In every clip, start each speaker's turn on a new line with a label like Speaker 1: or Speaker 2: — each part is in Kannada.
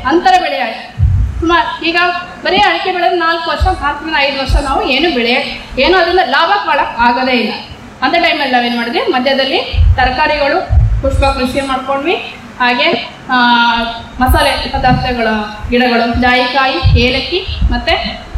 Speaker 1: ಅಂತರ ಬೆಳೆ ಆಯ್ತು ಸುಮಾರು ಈಗ ಬರೀ ಅಡಿಕೆ ಬೆಳೆದು ನಾಲ್ಕು ವರ್ಷ ನಾಲ್ಕರಿಂದ ಐದು ವರ್ಷ ನಾವು ಏನು ಬೆಳೆ ಏನು ಅದರಿಂದ ಲಾಭ ಮಾಡಕ್ ಆಗೋದೇ ಇಲ್ಲ ಅಂತ ಟೈಮಲ್ಲಿ ನಾವೇನು ಮಾಡಿದ್ವಿ ಮಧ್ಯದಲ್ಲಿ ತರಕಾರಿಗಳು ಪುಷ್ಪ ಕೃಷಿ ಮಾಡ್ಕೊಂಡ್ವಿ ಹಾಗೆ ಆ, ಮಸಾಲೆ ಪದಾರ್ಥಗಳ ಗಿಡಗಳು ಜಾಯಿಕಾಯಿ ಏಲಕ್ಕಿ ಮತ್ತು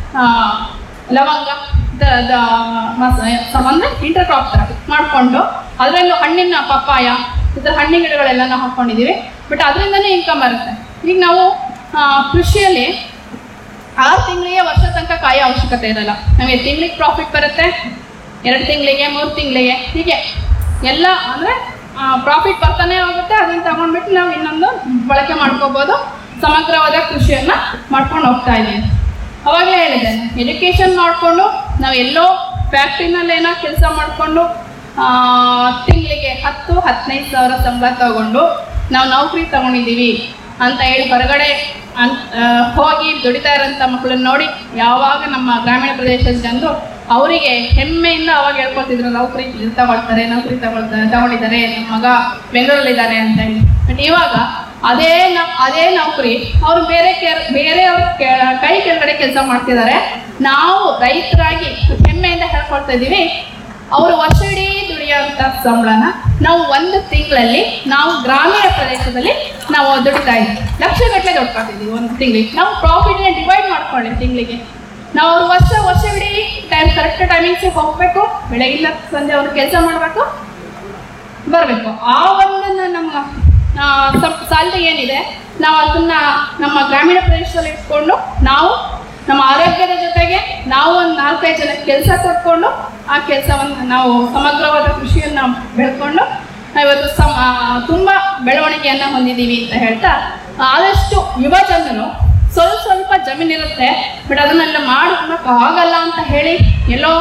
Speaker 1: ಲವಂಗ ದ- ದ- ಮಸ ಅಂದರೆ ಇಂಟರ್ ಕ್ರಾಪ್ ಥರ ಮಾಡಿಕೊಂಡು ಅದರಲ್ಲೂ ಹಣ್ಣಿನ ಪಪ್ಪಾಯ ಈ ಥರ ಹಣ್ಣಿನ ಗಿಡಗಳೆಲ್ಲ ನಾವು ಹಾಕ್ಕೊಂಡಿದ್ದೀವಿ ಬಟ್ ಅದರಿಂದನೇ ಇನ್ಕಮ್ ಬರುತ್ತೆ ಈಗ ನಾವು ಆ, ಕೃಷಿಯಲ್ಲಿ ಆರು ತಿಂಗಳಿಗೆ ವರ್ಷ ತನಕ ಕಾಯೋ ಅವಶ್ಯಕತೆ ಇರಲ್ಲ ನಮಗೆ ತಿಂಗಳಿಗೆ ಪ್ರಾಫಿಟ್ ಬರುತ್ತೆ ಎರಡು ತಿಂಗಳಿಗೆ ಮೂರು ತಿಂಗಳಿಗೆ ಹೀಗೆ ಎಲ್ಲ ಅಂದರೆ ಪ್ರಾಫಿಟ್ ಬರ್ತಾನೆ ಹೋಗುತ್ತೆ ಅದನ್ನು ತಗೊಂಡ್ಬಿಟ್ಟು ನಾವು ಇನ್ನೊಂದು ಬಳಕೆ ಮಾಡ್ಕೋಬೋದು ಸಮಗ್ರವಾದ ಕೃಷಿಯನ್ನು ಮಾಡ್ಕೊಂಡು ಹೋಗ್ತಾ ಇದ್ದೀವಿ ಅವಾಗಲೇ ಹೇಳಿದೆ ಎಜುಕೇಷನ್ ಮಾಡಿಕೊಂಡು ನಾವು ಎಲ್ಲೋ ಫ್ಯಾಕ್ಟ್ರಿನಲ್ಲೇನೋ ಕೆಲಸ ಮಾಡಿಕೊಂಡು ತಿಂಗಳಿಗೆ ಹತ್ತು ಹದಿನೈದು ಸಾವಿರ ಸಂಬಳ ತಗೊಂಡು ನಾವು ನೌಕರಿ ತಗೊಂಡಿದ್ದೀವಿ ಅಂತ ಹೇಳಿ ಹೊರಗಡೆ ಅನ್ ಆ, ಹೋಗಿ ದುಡಿತಾ ಇರೋಂಥ ಮಕ್ಕಳನ್ನ ನೋಡಿ ಯಾವಾಗ ನಮ್ಮ ಗ್ರಾಮೀಣ ಪ್ರದೇಶದ ಜನರು ಅವರಿಗೆ ಹೆಮ್ಮೆಯಿಂದ ಅವಾಗ ಹೇಳ್ಕೊತಿದ್ರು ನೌಕರಿ ಇದು ತಗೊಳ್ತಾರೆ ನೌಕರಿ ತಗೊಳ್ತಾರೆ ತಗೊಂಡಿದ್ದಾರೆ ನಮ್ಮ ಮಗ ಬೆಂಗಳೂರಲ್ಲಿದ್ದಾರೆ ಅಂತ ಹೇಳಿ ಬಟ್ ಇವಾಗ ಅದೇ ನ- ಅದೇ ನೌಕರಿ ಅವ್ರು ಬೇರೆ ಕೆ- ಬೇರೆ ಅವ್ರ ಕೆ- ಕೈ ಕೆಳಗಡೆ ಕೆಲಸ ಮಾಡ್ತಿದ್ದಾರೆ ನಾವು ರೈತರಾಗಿ ಹೆಮ್ಮೆಯಿಂದ ಹೇಳ್ಕೊಳ್ತಾ ಇದ್ದೀವಿ ಅವರು ವರ್ಷ ಇಡೀ ದುಡಿಯೋಂಥ ಸಂಬಳನ ನಾವು ಒಂದು ತಿಂಗಳಲ್ಲಿ ನಾವು ಗ್ರಾಮೀಣ ಪ್ರದೇಶದಲ್ಲಿ ನಾವು ದುಡಿತಾ ಇದ್ದೀವಿ ಲಕ್ಷಗಟ್ಟಲೆ ದುಡ್ಕೊತಿದ್ದೀವಿ ಒಂದು ತಿಂಗಳಿಗೆ ನಾವು ಪ್ರಾಫಿಟ್ನ ಡಿವೈಡ್ ಮಾಡ್ಕೊಳ್ಳಿ ತಿಂಗಳಿಗೆ ನಾವು ಅವ್ರು ವರ್ಷ ವರ್ಷ ಇಡೀ ಟೈಮ್ ಕರೆಕ್ಟ್ ಟೈಮಿಂಗ್ಸಿಗೆ ಹೋಗಬೇಕು ಬೆಳಗಿನ ಸಂಜೆ ಅವ್ರು ಕೆಲಸ ಮಾಡಬೇಕು ಬರಬೇಕು ಆ ಒಂದನ್ನು ನಮ್ಮ ಸ್ಯಾಲ್ರಿ ಏನಿದೆ ನಾವು ಅದನ್ನ ನಮ್ಮ ಗ್ರಾಮೀಣ ಪ್ರದೇಶದಲ್ಲಿ ಇಟ್ಕೊಂಡು ನಾವು ನಮ್ಮ ಆರೋಗ್ಯದ ಜೊತೆಗೆ ನಾವು ಒಂದು ನಾಲ್ಕೈದು ಜನ ಕೆಲಸ ಕೊಟ್ಕೊಂಡು ಆ ಕೆಲಸವನ್ನು ನಾವು ಸಮಗ್ರವಾದ ಕೃಷಿಯನ್ನು ಬೆಳ್ಕೊಂಡು ನಾವು ಇವತ್ತು ಸಮ ತುಂಬ ಬೆಳವಣಿಗೆಯನ್ನು ಹೊಂದಿದ್ದೀವಿ ಅಂತ ಹೇಳ್ತಾ ಆದಷ್ಟು ಯುವ ಜನರು ಸ್ವಲ್ಪ ಸ್ವಲ್ಪ ಜಮೀನಿರುತ್ತೆ ಬಟ್ ಅದನ್ನೆಲ್ಲ ಮಾಡೋದಕ್ಕೆ ಆಗಲ್ಲ ಅಂತ ಹೇಳಿ ಎಲ್ಲೋ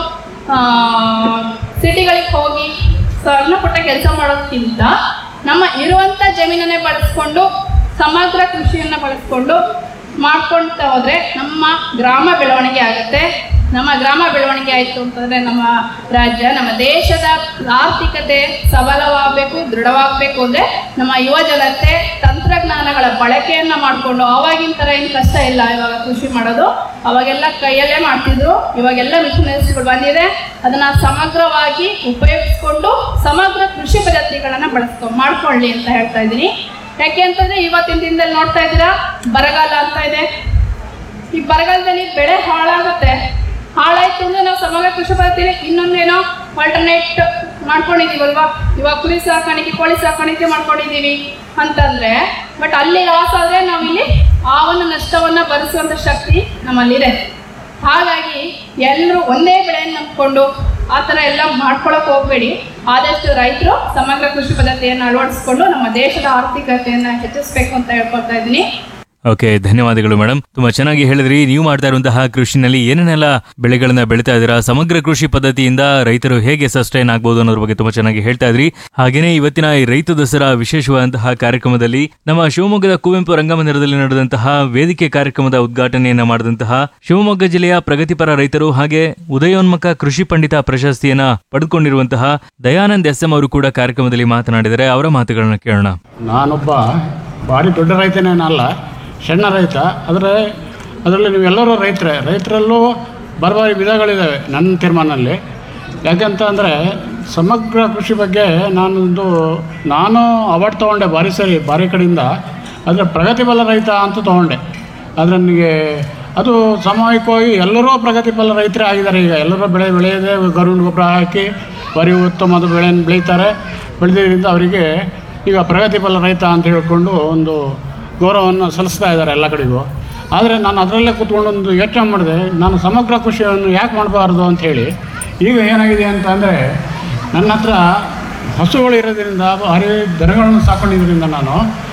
Speaker 1: ಸಿಟಿಗಳಿಗೆ ಹೋಗಿ ಸಣ್ಣ ಪುಟ್ಟ ಕೆಲಸ ಮಾಡೋದಕ್ಕಿಂತ ನಮ್ಮ ಇರುವಂಥ ಜಮೀನನ್ನೇ ಬಳಸ್ಕೊಂಡು ಸಮಗ್ರ ಕೃಷಿಯನ್ನು ಬಳಸ್ಕೊಂಡು ಮಾಡ್ಕೊಳ್ತಾ ಹೋದರೆ ನಮ್ಮ ಗ್ರಾಮ ಬೆಳವಣಿಗೆ ಆಗುತ್ತೆ ನಮ್ಮ ಗ್ರಾಮ ಬೆಳವಣಿಗೆ ಆಯಿತು ಅಂತಂದರೆ ನಮ್ಮ ರಾಜ್ಯ ನಮ್ಮ ದೇಶದ ಆರ್ಥಿಕತೆ ಸಬಲವಾಗಬೇಕು ದೃಢವಾಗಬೇಕು ಅಂದರೆ ನಮ್ಮ ಯುವ ಜನತೆ ತಂತ್ರಜ್ಞಾನಗಳ ಬಳಕೆಯನ್ನು ಮಾಡಿಕೊಂಡು ಆವಾಗಿನ ಥರ ಏನು ಕಷ್ಟ ಇಲ್ಲ ಇವಾಗ ಕೃಷಿ ಮಾಡೋದು ಅವಾಗೆಲ್ಲ ಕೈಯಲ್ಲೇ ಮಾಡ್ತಿದ್ರು ಇವಾಗೆಲ್ಲ ಮಿಷನರೀಸ್ಗಳು ಬಂದಿದೆ ಅದನ್ನು ಸಮಗ್ರವಾಗಿ ಉಪಯೋಗಿಸ್ಕೊಂಡು ಸಮಗ್ರ ಕೃಷಿ ಪದ್ಧತಿಗಳನ್ನು ಬಳಸ್ಕೊ ಮಾಡ್ಕೊಳ್ಳಿ ಅಂತ ಹೇಳ್ತಾ ಇದ್ದೀನಿ ಯಾಕೆ ಅಂತಂದರೆ ಇವತ್ತಿನ ದಿನದಲ್ಲಿ ನೋಡ್ತಾ ಇದ್ದೀರಾ ಬರಗಾಲ ಅಂತ ಇದೆ ಈ ಬರಗಾಲದಲ್ಲಿ ಬೆಳೆ ಹಾಳಾಗುತ್ತೆ ಹಾಳಾಯ್ತು ಅಂದ್ರೆ ನಾವು ಸಮಗ್ರ ಕೃಷಿ ಪದ್ಧತಿಲಿ ಇನ್ನೊಂದೇನೋ ಆಲ್ಟರ್ನೇಟ್ ಮಾಡ್ಕೊಂಡಿದೀವಲ್ವಾ ಇವಾಗ ಕುರಿ ಸಾಕಾಣಿಕೆ ಕೋಳಿ ಸಾಕಾಣಿಕೆ ಮಾಡ್ಕೊಂಡಿದೀವಿ ಅಂತಂದ್ರೆ ಬಟ್ ಅಲ್ಲಿ ಲಾಸ್ ಆದ್ರೆ ನಾವಿಲ್ಲಿ ಆ ಒಂದು ನಷ್ಟವನ್ನ ಭರಿಸುವಂತ ಶಕ್ತಿ ನಮ್ಮಲ್ಲಿದೆ ಹಾಗಾಗಿ ಎಲ್ಲರೂ ಒಂದೇ ಬೆಳೆಯನ್ನು ನಂಬ್ಕೊಂಡು ಆ ಥರ ಎಲ್ಲ ಮಾಡ್ಕೊಳಕ್ ಹೋಗ್ಬೇಡಿ ಆದಷ್ಟು ರೈತರು ಸಮಗ್ರ ಕೃಷಿ ಪದ್ಧತಿಯನ್ನು ಅಳವಡಿಸ್ಕೊಂಡು ನಮ್ಮ ದೇಶದ ಆರ್ಥಿಕತೆಯನ್ನು ಹೆಚ್ಚಿಸ್ಬೇಕು ಅಂತ ಹೇಳ್ಕೊಳ್ತಾ ಇದ್ದೀನಿ
Speaker 2: ಓಕೆ ಧನ್ಯವಾದಗಳು ಮೇಡಮ್ ತುಂಬಾ ಚೆನ್ನಾಗಿ ಹೇಳಿದ್ರಿ ನೀವು ಮಾಡ್ತಾ ಇರುವಂತಹ ಕೃಷಿನಲ್ಲಿ ಏನೇನೆಲ್ಲ ಬೆಳೆಗಳನ್ನ ಬೆಳಿತಾ ಇದ್ದೀರಾ ಸಮಗ್ರ ಕೃಷಿ ಪದ್ಧತಿಯಿಂದ ರೈತರು ಹೇಗೆ ಸಸ್ಟೈನ್ ಆಗ್ಬೋದು ಅನ್ನೋದ್ರ ಬಗ್ಗೆ ತುಂಬಾ ಚೆನ್ನಾಗಿ ಹೇಳ್ತಾ ಇದ್ರಿ ಹಾಗೇನೇ ಇವತ್ತಿನ ಈ ರೈತ ದಸರಾ ವಿಶೇಷವಾದಂತಹ ಕಾರ್ಯಕ್ರಮದಲ್ಲಿ ನಮ್ಮ ಶಿವಮೊಗ್ಗದ ಕುವೆಂಪು ರಂಗಮಂದಿರದಲ್ಲಿ ನಡೆದಂತಹ ವೇದಿಕೆ ಕಾರ್ಯಕ್ರಮದ ಉದ್ಘಾಟನೆಯನ್ನ ಮಾಡಿದಂತಹ ಶಿವಮೊಗ್ಗ ಜಿಲ್ಲೆಯ ಪ್ರಗತಿಪರ ರೈತರು ಹಾಗೆ ಉದಯೋನ್ಮುಖ ಕೃಷಿ ಪಂಡಿತ ಪ್ರಶಸ್ತಿಯನ್ನ ಪಡೆದುಕೊಂಡಿರುವಂತಹ ದಯಾನಂದ್ ಎಸ್ ಎಂ ಅವರು ಕೂಡ ಕಾರ್ಯಕ್ರಮದಲ್ಲಿ ಮಾತನಾಡಿದರೆ ಅವರ ಮಾತುಗಳನ್ನ ಕೇಳೋಣ
Speaker 3: ನಾನೊಬ್ಬ ಭಾರಿ ದೊಡ್ಡ ರೈತನೇನಲ್ಲ ಸಣ್ಣ ರೈತ ಆದರೆ ಅದರಲ್ಲಿ ನೀವೆಲ್ಲರೂ ರೈತರೇ ರೈತರಲ್ಲೂ ಬರಬಾರಿ ವಿಧಗಳಿದ್ದಾವೆ ನನ್ನ ತೀರ್ಮಾನಲ್ಲಿ ಯಾಕೆಂತ ಅಂದರೆ ಸಮಗ್ರ ಕೃಷಿ ಬಗ್ಗೆ ನಾನೊಂದು ನಾನು ಅವಾರ್ಡ್ ತೊಗೊಂಡೆ ಭಾರಿ ಸರಿ ಭಾರಿ ಕಡೆಯಿಂದ ಆದರೆ ಪ್ರಗತಿಬಲ ರೈತ ಅಂತ ತೊಗೊಂಡೆ ಆದರೆ ನನಗೆ ಅದು ಸಾಮೂಹಿಕವಾಗಿ ಎಲ್ಲರೂ ಪ್ರಗತಿಫಲ ರೈತರೇ ಆಗಿದ್ದಾರೆ ಈಗ ಎಲ್ಲರೂ ಬೆಳೆ ಬೆಳೆಯದೆ ಗರುಣ ಗೊಬ್ಬರ ಹಾಕಿ ಬರೀ ಉತ್ತಮವಾದ ಬೆಳೆಯನ್ನು ಬೆಳೀತಾರೆ ಬೆಳೆದಿದ್ದರಿಂದ ಅವರಿಗೆ ಈಗ ಪ್ರಗತಿಫಲ ರೈತ ಅಂತ ಹೇಳಿಕೊಂಡು ಒಂದು ಗೌರವವನ್ನು ಸಲ್ಲಿಸ್ತಾ ಇದ್ದಾರೆ ಎಲ್ಲ ಕಡೆಗೂ ಆದರೆ ನಾನು ಅದರಲ್ಲೇ ಕೂತ್ಕೊಂಡು ಒಂದು ಯೋಚನೆ ಮಾಡಿದೆ ನಾನು ಸಮಗ್ರ ಕೃಷಿಯನ್ನು ಯಾಕೆ ಮಾಡಬಾರ್ದು ಅಂಥೇಳಿ ಈಗ ಏನಾಗಿದೆ ಅಂತ ಅಂದರೆ ನನ್ನ ಹತ್ರ ಹಸುಗಳು ಇರೋದ್ರಿಂದ ಭಾರಿ ದನಗಳನ್ನು ಸಾಕೊಂಡಿದ್ದರಿಂದ ನಾನು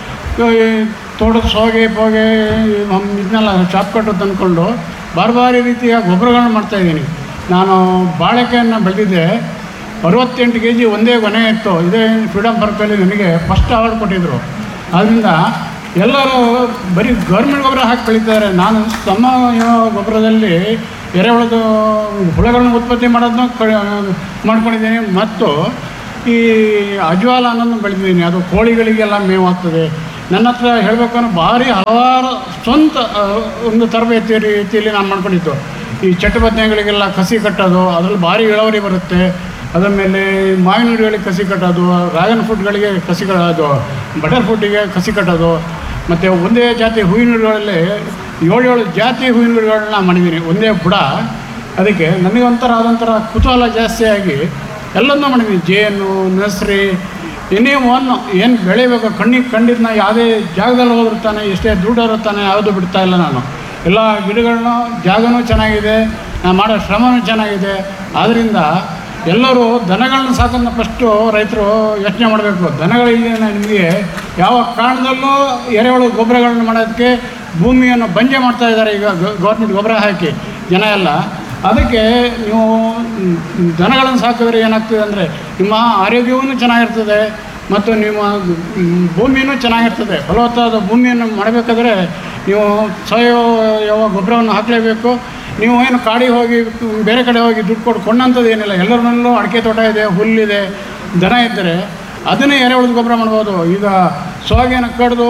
Speaker 3: ಈ ತೋಟದ ಸೋಗೆ ಪೋಗೆ ಹಮ್- ಇದನ್ನೆಲ್ಲ ಚಾಪ್ ಕಟ್ಟೋದು ಅಂದ್ಕೊಂಡು ಬಾರಿ ಬಾರಿ ರೀತಿಯ ಗೊಬ್ಬರಗಳನ್ನ ಮಾಡ್ತಾಯಿದ್ದೀನಿ ನಾನು ಬಾಳೆಕಾಯನ್ನು ಬೆಳೆದಿದ್ದೆ ಅರವತ್ತೆಂಟು ಕೆ ಜಿ ಒಂದೇ ಕೊನೆ ಇತ್ತು ಇದೇ ಫ್ರೀಡಮ್ ಪಾರ್ಕಲ್ಲಿ ನನಗೆ ಫಸ್ಟ್ ಅವಾರ್ಡ್ ಕೊಟ್ಟಿದ್ದರು ಆದ್ದರಿಂದ ಎಲ್ಲರೂ ಬರೀ ಗೌರ್ಮೆಂಟ್ ಗೊಬ್ಬರ ಹಾಕಿ ಬೆಳೀತಾರೆ ನಾನು ತಮ್ಮ ಗೊಬ್ಬರದಲ್ಲಿ ಎರೆಹುಳದ ಹುಳಗಳನ್ನ ಉತ್ಪತ್ತಿ ಮಾಡೋದನ್ನ ಕ- ಮಾಡ್ಕೊಂಡಿದ್ದೀನಿ ಮತ್ತು ಈ ಅಜ್ವಾಲ ಅನ್ನೋದನ್ನು ಬೆಳೆದಿದ್ದೀನಿ ಅದು ಕೋಳಿಗಳಿಗೆಲ್ಲ ಮೇವು ಆಗ್ತದೆ ನನ್ನ ಹತ್ರ ಹೇಳಬೇಕು ಅಂದ್ರೆ ಭಾರಿ ಹಲವಾರು ಸ್ವಂತ ಆ, ಒಂದು ತರಬೇತಿ ರೀತಿಯಲ್ಲಿ ನಾನು ಮಾಡ್ಕೊಂಡಿದ್ದು ಈ ಚಟ್ಟಬದ್ನೆಗಳಿಗೆಲ್ಲ ಕಸಿ ಕಟ್ಟೋದು ಅದರಲ್ಲಿ ಭಾರಿ ಇಳುವರಿ ಬರುತ್ತೆ ಅದರ ಮೇಲೆ ಮಾವಿನ ಗಿಡಗಳಿಗೆ ಕಸಿ ಕಟ್ಟೋದು ಡ್ರ್ಯಾಗನ್ ಫ್ರೂಟ್ಗಳಿಗೆ ಕಸಿ ಕಟ್ಟೋದು ಬಟರ್ ಫ್ರೂಟಿಗೆ ಕಸಿ ಕಟ್ಟೋದು ಮತ್ತು ಒಂದೇ ಜಾತಿ ಹೂವಿನ ಗಿಡಗಳಲ್ಲಿ ಏಳು ಏಳು ಜಾತಿ ಹೂವಿನ ಗಿಡಗಳನ್ನ ಮಾಡಿದ್ದೀನಿ ಒಂದೇ ಬುಡ ಅದಕ್ಕೆ ನನಗೆ ಒಂಥರ ಅದೊಂಥರ ಕುತೂಹಲ ಜಾಸ್ತಿಯಾಗಿ ಎಲ್ಲದನ್ನೂ ಮಾಡಿದ್ದೀನಿ ಜೇನು ನರ್ಸರಿ ಇನ್ನೇ ಒನ್ ಏನು ಬೆಳಿಬೇಕು ಕಣ್ಣಿಗೆ ಕಂಡಿದ್ದನ್ನ ಯಾವುದೇ ಜಾಗದಲ್ಲಿ ಹೋಗಿರ್ತಾನೆ ಎಷ್ಟೇ ದುಡ್ಡು ಇರುತ್ತಾನೆ ಯಾವುದು ಬಿಡ್ತಾ ಇಲ್ಲ ನಾನು ಎಲ್ಲ ಗಿಡಗಳನ್ನ ಜಾಗನೂ ಚೆನ್ನಾಗಿದೆ ನಾನು ಮಾಡೋ ಶ್ರಮನೂ ಚೆನ್ನಾಗಿದೆ ಆದ್ದರಿಂದ ಎಲ್ಲರೂ ದನಗಳನ್ನ ಸಾಕೋದನ್ನ ಫಸ್ಟು ರೈತರು ಯೋಚನೆ ಮಾಡಬೇಕು ದನಗಳಿಗೆ ನಿಮಗೆ ಯಾವ ಕಾರಣದಲ್ಲೂ ಎರೆಹುಳು ಗೊಬ್ಬರಗಳನ್ನ ಮಾಡೋದಕ್ಕೆ ಭೂಮಿಯನ್ನು ಬಂಜೆ ಮಾಡ್ತಾ ಇದ್ದಾರೆ ಈಗ ಗೌರ್ಮೆಂಟ್ ಗೊಬ್ಬರ ಹಾಕಿ ಜನ ಎಲ್ಲ ಅದಕ್ಕೆ ನೀವು ಮ್, ದನಗಳನ್ನು ಸಾಕಿದ್ರೆ ಏನಾಗ್ತದೆ ಅಂದರೆ ನಿಮ್ಮ ಆರೋಗ್ಯವೂ ಚೆನ್ನಾಗಿರ್ತದೆ ಮತ್ತು ನಿಮ್ಮ ಮ್, ಭೂಮಿಯೂ ಚೆನ್ನಾಗಿರ್ತದೆ ಫಲವತ್ತಾದ ಭೂಮಿಯನ್ನು ಮಾಡಬೇಕಾದ್ರೆ ನೀವು ಸಾವಯವ ಗೊಬ್ಬರವನ್ನು ಹಾಕಲೇಬೇಕು ನೀವು ಏನು ಕಾಡಿಗೆ ಹೋಗಿ ಬೇರೆ ಕಡೆ ಹೋಗಿ ದುಡ್ಡು ಕೊಟ್ಟು ಕೊಂಡಂಥದ್ದು ಏನಿಲ್ಲ ಎಲ್ಲರನ್ನೂ ಅಡಿಕೆ ತೋಟ ಇದೆ ಹುಲ್ಲಿದೆ ದನ ಇದ್ದರೆ ಅದನ್ನೇ ಎರೆಹುಳದ ಗೊಬ್ಬರ ಮಾಡ್ಬೋದು ಈಗ ಸೋಗೆನ ಕಡಿದು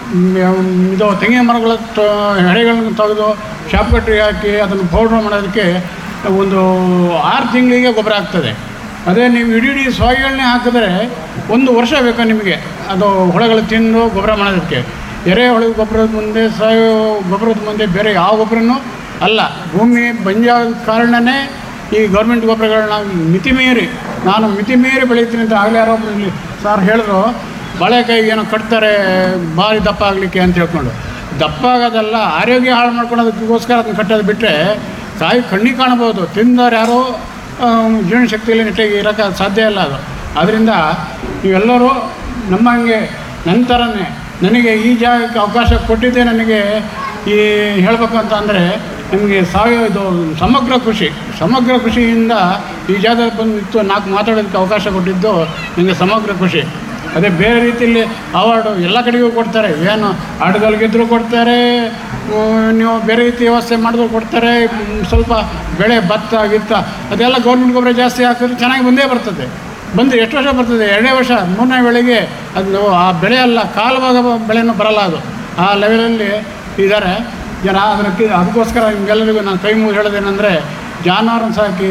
Speaker 3: ಮ್, ಇದು ತೆಂಗಿನ ಮರಗಳ ತ- ಎಡೆಗಳನ್ನ ತೆಗೆದು ಶಾಪ್ ಕಟ್ಟಿ ಹಾಕಿ ಅದನ್ನು ಪೌಡ್ರ್ ಮಾಡೋದಕ್ಕೆ ಒಂದು ಆರು ತಿಂಗಳಿಗೆ ಗೊಬ್ಬರ ಆಗ್ತದೆ ಅದೇ ನೀವು ಇಡೀ ಇಡೀ ಸೋಗೆಗಳನ್ನೇ ಹಾಕಿದ್ರೆ ಒಂದು ವರ್ಷ ಬೇಕು ನಿಮಗೆ ಅದು ಹುಳಗಳು ತಿಂದು ಗೊಬ್ಬರ ಮಾಡೋದಕ್ಕೆ ಎರೆಹುಳು ಗೊಬ್ಬರದ ಮುಂದೆ ಸಾವಯವ ಗೊಬ್ಬರದ ಮುಂದೆ ಬೇರೆ ಯಾವ ಗೊಬ್ಬರನೂ ಅಲ್ಲ ಭೂಮಿ ಬಂಜಾದ ಕಾರಣನೇ ಈ ಗೌರ್ಮೆಂಟ್ ಗೊಬ್ಬರಗಳನ್ನ ಮಿತಿ ಮೀರಿ ನಾನು ಮಿತಿ ಮೀರಿ ಬೆಳೀತೀನಿ ಅಂತ ಆಗಲೇ ಯಾರೋ ಒಬ್ರು ಇಲ್ಲಿ ಸರ್ ಹೇಳಿದ್ರು ಬಾಳೆಕಾಯಿಗೆ ಏನೋ ಕಟ್ತಾರೆ ಭಾರಿ ದಪ್ಪ ಆಗಲಿಕ್ಕೆ ಅಂತ ಹೇಳ್ಕೊಂಡು ದಪ್ಪ ಆಗೋದಲ್ಲ ಆರೋಗ್ಯ ಹಾಳು ಮಾಡ್ಕೊಳೋದಕ್ಕೋಸ್ಕರ ಅದನ್ನ ಕಟ್ಟೋದು ಬಿಟ್ಟರೆ ಕಾಯಿ ಕಣ್ಣಿಗೆ ಕಾಣ್ಬೋದು ತಿಂದವ್ರು ಯಾರೋ ಜೀವನಶಕ್ತಿಯಲ್ಲಿ ನೆಟ್ಟಾಗಿ ಇರೋಕ್ಕೆ ಸಾಧ್ಯ ಇಲ್ಲ ಅದು ಆದ್ದರಿಂದ ನೀವೆಲ್ಲರೂ ನಮ್ಮಂಗೆ ನನ್ನ ಥರನೇ ನನಗೆ ಈ ಜಾಗಕ್ಕೆ ಅವಕಾಶ ಕೊಟ್ಟಿದ್ದೇ ನನಗೆ ಈ ಹೇಳಬೇಕು ಅಂತ ಅಂದರೆ ನಿಮಗೆ ಸಾವಯವ ಇದು ಸಮಗ್ರ ಕೃಷಿ ಸಮಗ್ರ ಕೃಷಿಯಿಂದ ಈ ಜಾಗದಲ್ಲಿ ಬಂದು ನಿಂತು ನಾಲ್ಕು ಮಾತಾಡೋದಕ್ಕೆ ಅವಕಾಶ ಕೊಟ್ಟಿದ್ದು ನನಗೆ ಸಮಗ್ರ ಕೃಷಿ ಅದೇ ಬೇರೆ ರೀತಿಯಲ್ಲಿ ಅವಾರ್ಡು ಎಲ್ಲ ಕಡೆಗೂ ಕೊಡ್ತಾರೆ ಏನು ಆಟಗಳು ಗೆದ್ದರೂ ಕೊಡ್ತಾರೆ ಉಮ್, ನೀವು ಬೇರೆ ರೀತಿ ವ್ಯವಸ್ಥೆ ಮಾಡಿದ್ರು ಕೊಡ್ತಾರೆ ಉಮ್, ಸ್ವಲ್ಪ ಬೆಳೆ ಭತ್ತ ಗಿತ್ತ ಅದೆಲ್ಲ ಗೌರ್ಮೆಂಟ್ ಗೊಬ್ಬರ ಜಾಸ್ತಿ ಹಾಕಿದ್ರೆ ಚೆನ್ನಾಗಿ ಬಂದೇ ಬರ್ತದೆ ಬಂದು ಎಷ್ಟು ವರ್ಷ ಬರ್ತದೆ ಎರಡನೇ ವರ್ಷ ಮೂರನೇ ಬೆಳೆಗೆ ಅದು ಆ ಬೆಳೆ ಅಲ್ಲ ಕಾಲು ಭಾಗ ಬೆಳೆನೂ ಬರಲ್ಲ ಅದು ಆ ಲೆವೆಲಲ್ಲಿ ಇದ್ದಾರೆ ಜನ ಅದಕ್ಕೆ ಅದಕ್ಕೋಸ್ಕರ ನಿಮಗೆಲ್ಲರಿಗೂ ನಾನು ಕೈ ಮುಗಿ ಹೇಳೋದೇನೆಂದರೆ ಜಾನುವಾರನ್ನು ಸಾಕಿ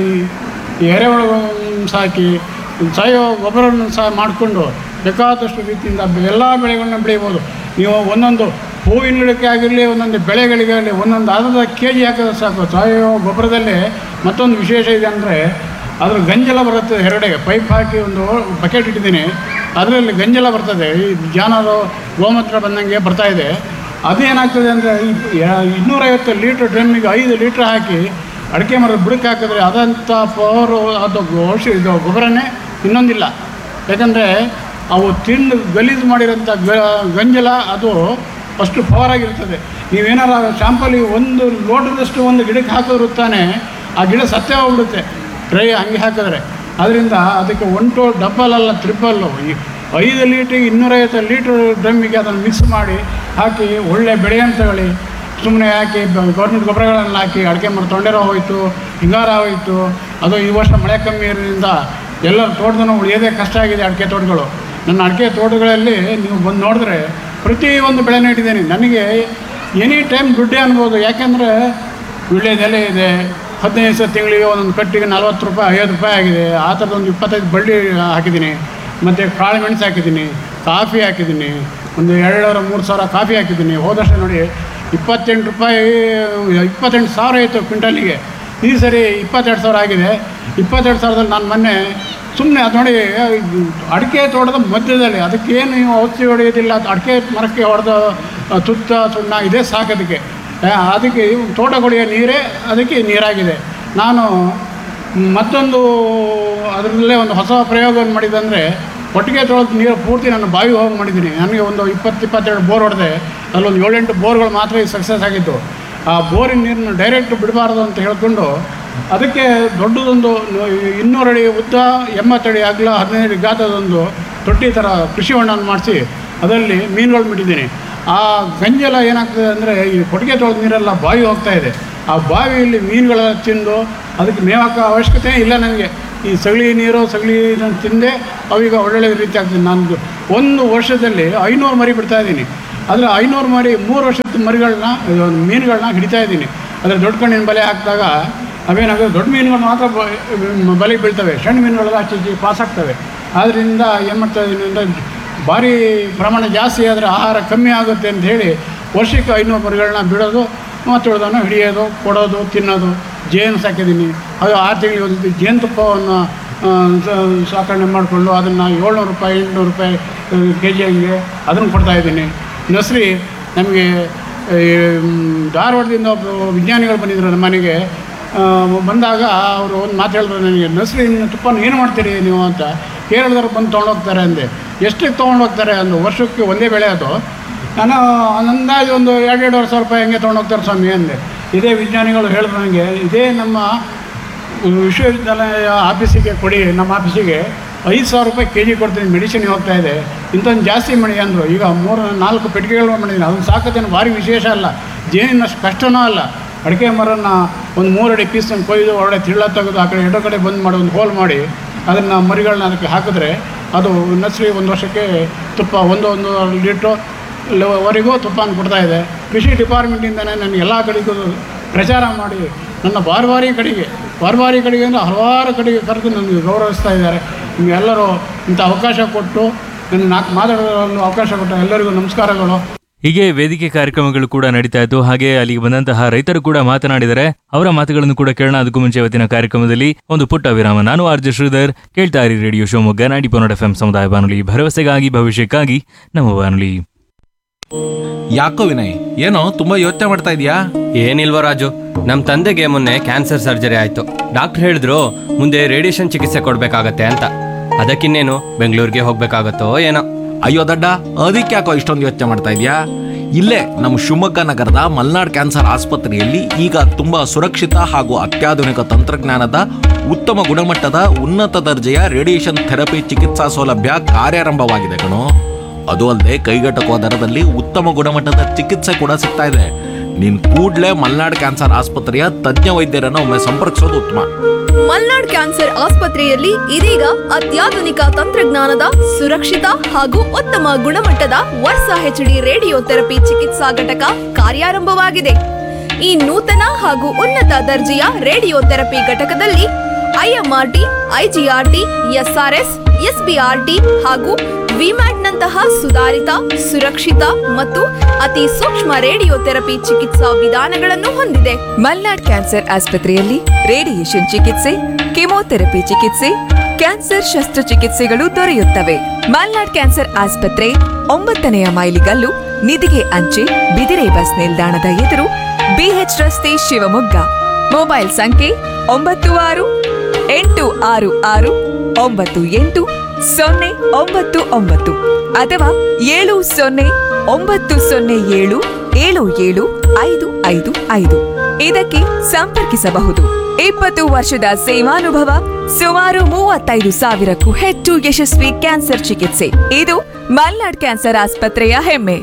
Speaker 3: ಎರೆಹುಳುಗಳನ್ನು ಸಾಕಿ ಸಾವಯವ ಗೊಬ್ಬರವನ್ನು ಸಹ ಮಾಡಿಕೊಂಡು ಬೇಕಾದಷ್ಟು ರೀತಿಯಿಂದ ಎಲ್ಲ ಬೆಳೆಗಳನ್ನ ಬೆಳೀಬೋದು ನೀವು ಒಂದೊಂದು ಹೂವಿನ ಗಿಡಕ್ಕೆ ಆಗಿರಲಿ ಒಂದೊಂದು ಬೆಳೆಗಳಿಗೆ ಆಗಲಿ ಒಂದೊಂದು ಅರ್ಧ ಕೆ ಜಿ ಹಾಕಿದ್ರೆ ಸಾಕು ಸಾವಯವ ಗೊಬ್ಬರದಲ್ಲಿ ಮತ್ತೊಂದು ವಿಶೇಷ ಇದೆ ಅಂದರೆ ಅದ್ರ ಗಂಜಲ ಬರುತ್ತೆ ಎರಡೆಗೆ ಪೈಪ್ ಹಾಕಿ ಒಂದು ಬಕೆಟ್ ಇಟ್ಟಿದ್ದೀನಿ ಅದರಲ್ಲಿ ಗಂಜಲ ಬರ್ತದೆ ಈ ಜಾನರು ಗೋಮೂತ್ರ ಬಂದಂಗೆ ಬರ್ತಾ ಇದೆ ಅದೇನಾಗ್ತದೆ ಅಂದರೆ ಇನ್ನೂರೈವತ್ತು ಲೀಟ್ರ್ ಡ್ರಮ್ಮಿಗೆ ಐದು ಲೀಟ್ರ್ ಹಾಕಿ ಅಡಿಕೆ ಮರದ ಬುಡಕ್ಕೆ ಹಾಕಿದ್ರೆ ಅದಂಥ ಪವರು ಅದು ಔಷಧಿ ಇದು ಗೊಬ್ಬರನೇ ಇನ್ನೊಂದಿಲ್ಲ ಯಾಕಂದರೆ ಅವು ತಿಂದು ಗಲೀಜು ಮಾಡಿರೋಂಥ ಗ- ಗಂಜಲ ಅದು ಅಷ್ಟು ಪವರ್ ಆಗಿರ್ತದೆ ನೀವೇನಾರ ಶಾಂಪಲಿ ಒಂದು ಲೋಟದಷ್ಟು ಒಂದು ಗಿಡಕ್ಕೆ ಹಾಕಿದ್ರು ತಾನೇ ಆ ಗಿಡ ಸತ್ಯ ಹೋಗ್ಬಿಡುತ್ತೆ ಡ್ರೈ ಹಂಗೆ ಹಾಕಿದ್ರೆ ಅದರಿಂದ ಅದಕ್ಕೆ ಒನ್ ಟು ಡಬಲ್ ಅಲ್ಲ ತ್ರಿಬಲ್ಲು ಈ ಐದು ಲೀಟ್ರಿಗೆ ಇನ್ನೂರೈವತ್ತು ಲೀಟ್ರ್ ಡ್ರಮ್ಮಿಗೆ ಅದನ್ನು ಮಿಕ್ಸ್ ಮಾಡಿ ಹಾಕಿ ಒಳ್ಳೆ ಬೆಳೆ ಅಂತ ಹೇಳಿ ಸುಮ್ಮನೆ ಹಾಕಿ ಗೌರ್ಮೆಂಟ್ ಗೊಬ್ಬರಗಳನ್ನು ಹಾಕಿ ಅಡಿಕೆ ಮರ ತೊಂಡೆರ ಹೋಯಿತು ಹಿಂಗಾರ ಹೋಯಿತು ಅದು ಈ ವರ್ಷ ಮಳೆ ಕಮ್ಮಿ ಇರೋದ್ರಿಂದ ಎಲ್ಲರ ತೋಟದೂ ಉಳಿಯೋದೇ ಕಷ್ಟ ಆಗಿದೆ ಅಡಿಕೆ ತೋಟಗಳು ನನ್ನ ಅಡಿಕೆ ತೋಟಗಳಲ್ಲಿ ನೀವು ಬಂದು ನೋಡಿದ್ರೆ ಪ್ರತಿಯೊಂದು ಬೆಳೆನೂ ಇಟ್ಟಿದ್ದೀನಿ ನನಗೆ ಎನಿ ಟೈಮ್ ದುಡ್ಡೇ ಅನ್ಬೋದು ಯಾಕೆಂದರೆ ವೀಳ್ಯದೆಲೆ ಇದೆ ಹದಿನೈದು ಸಾವಿರ ತಿಂಗಳಿಗೆ ಒಂದೊಂದು ಕಟ್ಟಿಗೆ ನಲ್ವತ್ತು ರೂಪಾಯಿ ಐವತ್ತು ರೂಪಾಯಿ ಆಗಿದೆ ಆ ಥರದ ಒಂದು ಇಪ್ಪತ್ತೈದು ಬಳ್ಳಿ ಹಾಕಿದ್ದೀನಿ ಮತ್ತು ಕಾಳು ಮೆಣಸು ಹಾಕಿದ್ದೀನಿ ಕಾಫಿ ಹಾಕಿದ್ದೀನಿ ಒಂದು ಎರಡೂವರೆ ಮೂರು ಸಾವಿರ ಕಾಫಿ ಹಾಕಿದ್ದೀನಿ ಹೋದ ವರ್ಷ ನೋಡಿ ಇಪ್ಪತ್ತೆಂಟು ರೂಪಾಯಿ ಇಪ್ಪತ್ತೆಂಟು ಸಾವಿರ ಆಯಿತು ಕ್ವಿಂಟಲಿಗೆ ಈ ಸರಿ ಇಪ್ಪತ್ತೆರಡು ಸಾವಿರ ಆಗಿದೆ ಇಪ್ಪತ್ತೆರಡು ಸಾವಿರದಲ್ಲಿ ನಾನು ಮೊನ್ನೆ ಸುಮ್ಮನೆ ಅದು ನೋಡಿ ಅಡಿಕೆ ತೋಟದ ಮಧ್ಯದಲ್ಲಿ ಅದಕ್ಕೇನು ನೀವು ಔಷಧಿ ಹೊಡೆಯೋದಿಲ್ಲ ಅದು ಅಡಿಕೆ ಮರಕ್ಕೆ ಹೊಡೆದ ತುತ್ತ ಸುಣ್ಣ ಇದೇ ಸಾಕೋದಕ್ಕೆ ಆ, ಅದಕ್ಕೆ ಇವು ತೋಟ ಕೊಡಿಯೋ ನೀರೇ ಅದಕ್ಕೆ ನೀರಾಗಿದೆ ನಾನು ಮತ್ತೊಂದು ಅದರಲ್ಲೇ ಒಂದು ಹೊಸ ಪ್ರಯೋಗವನ್ನು ಮಾಡಿದಂದರೆ ಒಟ್ಟಿಗೆ ತೊಳೆದು ನೀರು ಪೂರ್ತಿ ನಾನು ಬಾವಿ ಹೋಗಿ ಮಾಡಿದ್ದೀನಿ ನನಗೆ ಒಂದು ಇಪ್ಪತ್ತು ಇಪ್ಪತ್ತೆರಡು ಬೋರ್ ಹೊಡೆದೆ ಅಲ್ಲೊಂದು ಏಳೆಂಟು ಬೋರ್ಗಳು ಮಾತ್ರ ಈಗ ಸಕ್ಸಸ್ ಆಗಿದ್ದು ಆ ಬೋರಿನ ನೀರನ್ನು ಡೈರೆಕ್ಟ್ ಬಿಡಬಾರ್ದು ಅಂತ ಹೇಳ್ಕೊಂಡು ಅದಕ್ಕೆ ದೊಡ್ಡದೊಂದು ಇನ್ನೂರು ಅಡಿ ಉದ್ದ ಎಂಬತ್ತಡಿ ಅಗಲ ಹದಿನೈದು ಅಡಿ ಗಾತ್ರದೊಂದು ತೊಟ್ಟಿ ಥರ ಕೃಷಿ ಹೊಂಡವನ್ನು ಮಾಡಿಸಿ ಅದರಲ್ಲಿ ಮೀನುಗಳು ಬಿಟ್ಟಿದ್ದೀನಿ ಆ ಗಂಜಲ ಏನಾಗ್ತದೆ ಅಂದರೆ ಈ ಕೊಟ್ಟಿಗೆ ತೊಳೆದ ನೀರೆಲ್ಲ ಬಾವಿ ಹೋಗ್ತಾ ಇದೆ ಆ ಬಾವಿಯಲ್ಲಿ ಮೀನುಗಳೆಲ್ಲ ತಿಂದು ಅದಕ್ಕೆ ಮೇವು ಹಾಕೋ ಅವಶ್ಯಕತೆ ಇಲ್ಲ ನನಗೆ ಈ ಸಗಳಿ ನೀರು ಸಗಳಿ ಇದನ್ನು ತಿಂದೇ ಅವೀಗ ಒಳ್ಳೊಳ್ಳೆ ರೀತಿ ಆಗ್ತದೆ ನಾನು ಒಂದು ವರ್ಷದಲ್ಲಿ ಐನೂರು ಮರಿ ಬಿಡ್ತಾ ಇದ್ದೀನಿ ಆದರೆ ಐನೂರು ಮರಿ ಮೂರು ವರ್ಷದ ಮರಿಗಳನ್ನ ಇದು ಮೀನುಗಳನ್ನ ಹಿಡಿತಾ ಇದ್ದೀನಿ ಅದರ ದೊಡ್ಡ ಕಣ್ಣಿನ ಬಲೆ ಹಾಕಿದಾಗ ಅವೇನಾಗುತ್ತೆ ದೊಡ್ಡ ಮೀನುಗಳು ಮಾತ್ರ ಬ- ಬಲೆಗೆ ಬೀಳ್ತವೆ ಸಣ್ಣ ಮೀನುಗಳೆಲ್ಲ ಆಚೆ ಈಚೆ ಪಾಸ್ ಆಗ್ತವೆ ಆದ್ದರಿಂದ ಏನು ಮಾಡ್ತಾ ಇದ್ದೀನಿ ಅಂದರೆ ಭಾರಿ ಪ್ರಮಾಣ ಜಾಸ್ತಿ ಆದರೆ ಆಹಾರ ಕಮ್ಮಿ ಆಗುತ್ತೆ ಅಂತ ಹೇಳಿ ವರ್ಷಕ್ಕೆ ಐನೂರು ಮರಿಗಳನ್ನ ಬಿಡೋದು ಮತ್ತು ಉಳಿದನ್ನು ಹಿಡಿಯೋದು ಕೊಡೋದು ತಿನ್ನೋದು ಜೇನು ಸಾಕಿದ್ದೀನಿ ಅದು ಆರು ತಿಂಗಳಿಗೆ ಒಂದು ಜೇನುತುಪ್ಪವನ್ನು ಆ, ಸ- ಸಾಕಣೆ ಮಾಡಿಕೊಂಡು ಅದನ್ನು ಏಳ್ನೂರು ರೂಪಾಯಿ ಎಂಟುನೂರು ರೂಪಾಯಿ ಕೆ ಜಿ ಹಂಗೆ ಅದನ್ನು ಕೊಡ್ತಾಯಿದ್ದೀನಿ ನಸ್ರಿ ನಮಗೆ ಈ, ಮ್, ಧಾರವಾಡದಿಂದ ಒಬ್ಬ ವಿಜ್ಞಾನಿಗಳು ಬಂದಿದ್ದರು ನಮ್ಮ ಮನೆಗೆ ಆ, ಬಂದಾಗ ಅವರು ಒಂದು ಮಾತು ಹೇಳಿದ್ರು ನನಗೆ ನಸ್ರಿನ ತುಪ್ಪನ ಏನು ಮಾಡ್ತೀರಿ ನೀವು ಅಂತ ಕೇರಳದವ್ರು ಬಂದು ತೊಗೊಂಡೋಗ್ತಾರೆ ಅಂದೆ ಎಷ್ಟಕ್ಕೆ ತೊಗೊಂಡೋಗ್ತಾರೆ ಅಂದು ವರ್ಷಕ್ಕೆ ಒಂದೇ ಬೆಳೆ ಅದು ನಾನು ಅಂದಾಜು ಒಂದು ಎರಡು ಎರಡೂವರೆ ಸಾವಿರ ರೂಪಾಯಿ ಹಂಗೆ ತೊಗೊಂಡೋಗ್ತಾರೆ ಸ್ವಾಮಿ ಅಂದೆ ಇದೇ ವಿಜ್ಞಾನಿಗಳು ಹೇಳಿದ್ರು ನನಗೆ ಇದೇ ನಮ್ಮ ವಿಶ್ವವಿದ್ಯಾಲಯ ಆಫೀಸಿಗೆ ಕೊಡಿ ನಮ್ಮ ಆಫೀಸಿಗೆ ಐದು ಸಾವಿರ ರೂಪಾಯಿ ಕೆ ಜಿ ಕೊಡ್ತೀನಿ ಮೆಡಿಸಿನ್ ಹೋಗ್ತಾ ಇದೆ ಇಂಥದ್ದು ಜಾಸ್ತಿ ಮಾಡಿ ಅಂದರು ಈಗ ಮೂರು ನಾಲ್ಕು ಪೆಟ್ಟಿಗೆಗಳು ಮಾಡಿದ್ದೀನಿ ಅದನ್ನು ಸಾಕೋದೇನು ಭಾರಿ ವಿಶೇಷ ಅಲ್ಲ ಜೇನಿನಷ್ಟು ಕಷ್ಟನೂ ಅಲ್ಲ ಅಡಿಕೆ ಮರನ ಒಂದು ಮೂರಡಿ ಪೀಸನ್ನು ಕೊಯ್ದು ಒಳ್ಳೆ ತಿಳ್ಳ ತೆಗೆದು ಆ ಕಡೆ ಎಡೋ ಕಡೆ ಬಂದ್ ಮಾಡಿ ಒಂದು ಹೋಲ್ ಮಾಡಿ ಅದನ್ನು ಮರಿಗಳನ್ನ ಅದಕ್ಕೆ ಹಾಕಿದ್ರೆ ಅದು ನರ್ಸರಿ ಒಂದು ವರ್ಷಕ್ಕೆ ತುಪ್ಪ ಒಂದು ಒಂದು ಲೀಟ್ರು ಲ- ವರೆಗೂ ತುಪ್ಪನ ಕೊಡ್ತಾ ಇದೆ ಕೃಷಿ ಡಿಪಾರ್ಟ್ಮೆಂಟಿಂದನೇ ನನಗೆ ಎಲ್ಲ ಕಡೆಗೂ ಪ್ರಚಾರ ಮಾಡಿ ನನ್ನ ಬಾರ್ಬಾರಿ ಕಡೆಗೆ ಬಾರ್ಬಾರಿ ಕಡೆಗೆ ಅಂದರೆ ಹಲವಾರು ಕಡೆಗೆ ಕರೆದು ನನಗೆ ಗೌರವಿಸ್ತಾ ಇದ್ದಾರೆ ನಿಮಗೆಲ್ಲರೂ ಇಂಥ ಅವಕಾಶ ಕೊಟ್ಟು ನನ್ನ ನಾಲ್ಕು ಮಾತಾಡಲು ಅವಕಾಶ ಕೊಟ್ಟ ಎಲ್ಲರಿಗೂ ನಮಸ್ಕಾರಗಳು
Speaker 2: ಹೀಗೆ ವೇದಿಕೆ ಕಾರ್ಯಕ್ರಮಗಳು ಕೂಡ ನಡೀತಾ ಇತ್ತು ಹಾಗೆ ಅಲ್ಲಿಗೆ ಬಂದಂತಹ ರೈತರು ಕೂಡ ಮಾತನಾಡಿದರೆ ಅವರ ಮಾತುಗಳನ್ನು ಕೂಡ ಕೇಳೋಣ ಅದಕ್ಕೂ ಮುಂಚೆ ಇವತ್ತಿನ ಕಾರ್ಯಕ್ರಮದಲ್ಲಿ ಒಂದು ಪುಟ್ಟ ವಿರಾಮ ನಾನು ಆರ್ ಜೆ ಶ್ರೀಧರ್ ಕೇಳ್ತಾ ಇರಿ ರೇಡಿಯೋ ಶಿವಮೊಗ್ಗ ನಾಡಿ ಪೊನ್ನಡ ಎಫ್ ಸಮುದಾಯ ಬಾನುಲಿ ಭರವಸೆಗಾಗಿ ಭವಿಷ್ಯಕ್ಕಾಗಿ ನಮ್ಮ ಬಾನುಲಿ
Speaker 4: ಯಾಕೋ ವಿನಯ್ ಏನೋ ತುಂಬಾ ಯೋಚನೆ ಮಾಡ್ತಾ ಇದೀಯಾ
Speaker 5: ಏನಿಲ್ವ ರಾಜು ನಮ್ಮ ತಂದೆಗೆ ಮೊನ್ನೆ ಕ್ಯಾನ್ಸರ್ ಸರ್ಜರಿ ಆಯ್ತು ಡಾಕ್ಟರ್ ಹೇಳಿದ್ರು ಮುಂದೆ ರೇಡಿಯೇಷನ್ ಚಿಕಿತ್ಸೆ ಕೊಡ್ಬೇಕಾಗತ್ತೆ ಅಂತ ಅದಕ್ಕಿನ್ನೇನು ಬೆಂಗಳೂರಿಗೆ ಹೋಗ್ಬೇಕಾಗತ್ತೋ ಏನೋ
Speaker 4: ಅಯ್ಯೋ ದಡ್ಡ ಅದಕ್ಕೆ ಯಾಕೋ ಇಷ್ಟೊಂದು ಯೋಚನೆ ಮಾಡ್ತಾ ಇದೀಯಾ ಇಲ್ಲೇ ನಮ್ಮ ಶಿವಮೊಗ್ಗ ನಗರದ ಮಲ್ನಾಡ್ ಕ್ಯಾನ್ಸರ್ ಆಸ್ಪತ್ರೆಯಲ್ಲಿ ಈಗ ತುಂಬಾ ಸುರಕ್ಷಿತ ಹಾಗೂ ಅತ್ಯಾಧುನಿಕ ತಂತ್ರಜ್ಞಾನದ ಉತ್ತಮ ಗುಣಮಟ್ಟದ ಉನ್ನತ ದರ್ಜೆಯ ರೇಡಿಯೇಷನ್ ಥೆರಪಿ ಚಿಕಿತ್ಸಾ ಸೌಲಭ್ಯ ಕಾರ್ಯಾರಂಭವಾಗಿದೆ ಕಣೋ ಅದು ಅಲ್ಲದೆ ಕೈಗೆಟಕುವ ದರದಲ್ಲಿ ಉತ್ತಮ ಗುಣಮಟ್ಟದ ಚಿಕಿತ್ಸೆ ಕೂಡ ಸಿಗ್ತಾ ಇದೆ ನೀನ್ ಕೂಡ್ಲೇ ಮಲ್ನಾಡ್ ಕ್ಯಾನ್ಸರ್ ಆಸ್ಪತ್ರೆಯ ತಜ್ಞ ವೈದ್ಯರನ್ನು ಒಮ್ಮೆ ಸಂಪರ್ಕಿಸೋದು ಉತ್ತಮ
Speaker 6: ಮಲ್ನಾಡ್ ಕ್ಯಾನ್ಸರ್ ಆಸ್ಪತ್ರೆಯಲ್ಲಿ ಇದೀಗ ಅತ್ಯಾಧುನಿಕ ತಂತ್ರಜ್ಞಾನದ ಸುರಕ್ಷಿತ ಹಾಗೂ ಉತ್ತಮ ಗುಣಮಟ್ಟದ ವರ್ಷ ಹೆಚ್ಡಿ ರೇಡಿಯೋ ಥೆರಪಿ ಚಿಕಿತ್ಸಾ ಘಟಕ ಕಾರ್ಯಾರಂಭವಾಗಿದೆ ಈ ನೂತನ ಹಾಗೂ ಉನ್ನತ ದರ್ಜೆಯ ರೇಡಿಯೋ ಥೆರಪಿ ಘಟಕದಲ್ಲಿ ಐಎಂಆರ್ಟಿ ಐಜಿಆರ್ಟಿ ಎಸ್ಆರ್ಎಸ್ ಎಸ್ಬಿಆರ್ಟಿ ಹಾಗೂ ವಿಮ್ಯಾಟ್ನಂತಹ ಸುಧಾರಿತ ಸುರಕ್ಷಿತ ಮತ್ತು ಅತಿ ಸೂಕ್ಷ್ಮ ರೇಡಿಯೋ ಥೆರಪಿ ಚಿಕಿತ್ಸಾ ವಿಧಾನಗಳನ್ನು ಹೊಂದಿದೆ
Speaker 7: ಮಲ್ನಾಡ್ ಕ್ಯಾನ್ಸರ್ ಆಸ್ಪತ್ರೆಯಲ್ಲಿ ರೇಡಿಯೇಷನ್ ಚಿಕಿತ್ಸೆ ಕೆಮೊಥೆರಪಿ ಚಿಕಿತ್ಸೆ ಕ್ಯಾನ್ಸರ್ ಶಸ್ತ್ರಚಿಕಿತ್ಸೆಗಳು ದೊರೆಯುತ್ತವೆ ಮಲ್ನಾಡ್ ಕ್ಯಾನ್ಸರ್ ಆಸ್ಪತ್ರೆ ಒಂಬತ್ತನೆಯ ಮೈಲಿಗಲ್ಲು ನಿಧಿಗೆ ಅಂಚೆ ಬಿದಿರೆ ಬಸ್ ನಿಲ್ದಾಣದ ಎದುರು ಬಿಎಚ್ ರಸ್ತೆ ಶಿವಮೊಗ್ಗ ಮೊಬೈಲ್ ಸಂಖ್ಯೆ ಒಂಬತ್ತು ಆರು ಎಂಟು ಆರು ಆರು ಒಂಬತ್ತು ಎಂಟು ಸೊನ್ನೆ ಒಂಬತ್ತು ಒಂಬತ್ತು ಅಥವಾ ಏಳು ಸೊನ್ನೆ ಒಂಬತ್ತು ಸೊನ್ನೆ ಏಳು ಏಳು ಏಳು ಐದು ಐದು ಐದು ಇದಕ್ಕೆ ಸಂಪರ್ಕಿಸಬಹುದು ಇಪ್ಪತ್ತು ವರ್ಷದ ಸೇವಾನುಭವ ಸುಮಾರು ಮೂವತ್ತೈದು ಸಾವಿರಕ್ಕೂ ಹೆಚ್ಚು ಯಶಸ್ವಿ ಕ್ಯಾನ್ಸರ್ ಚಿಕಿತ್ಸೆ ಇದು ಮಲ್ನಾಡ್ ಕ್ಯಾನ್ಸರ್ ಆಸ್ಪತ್ರೆಯ ಹೆಮ್ಮೆ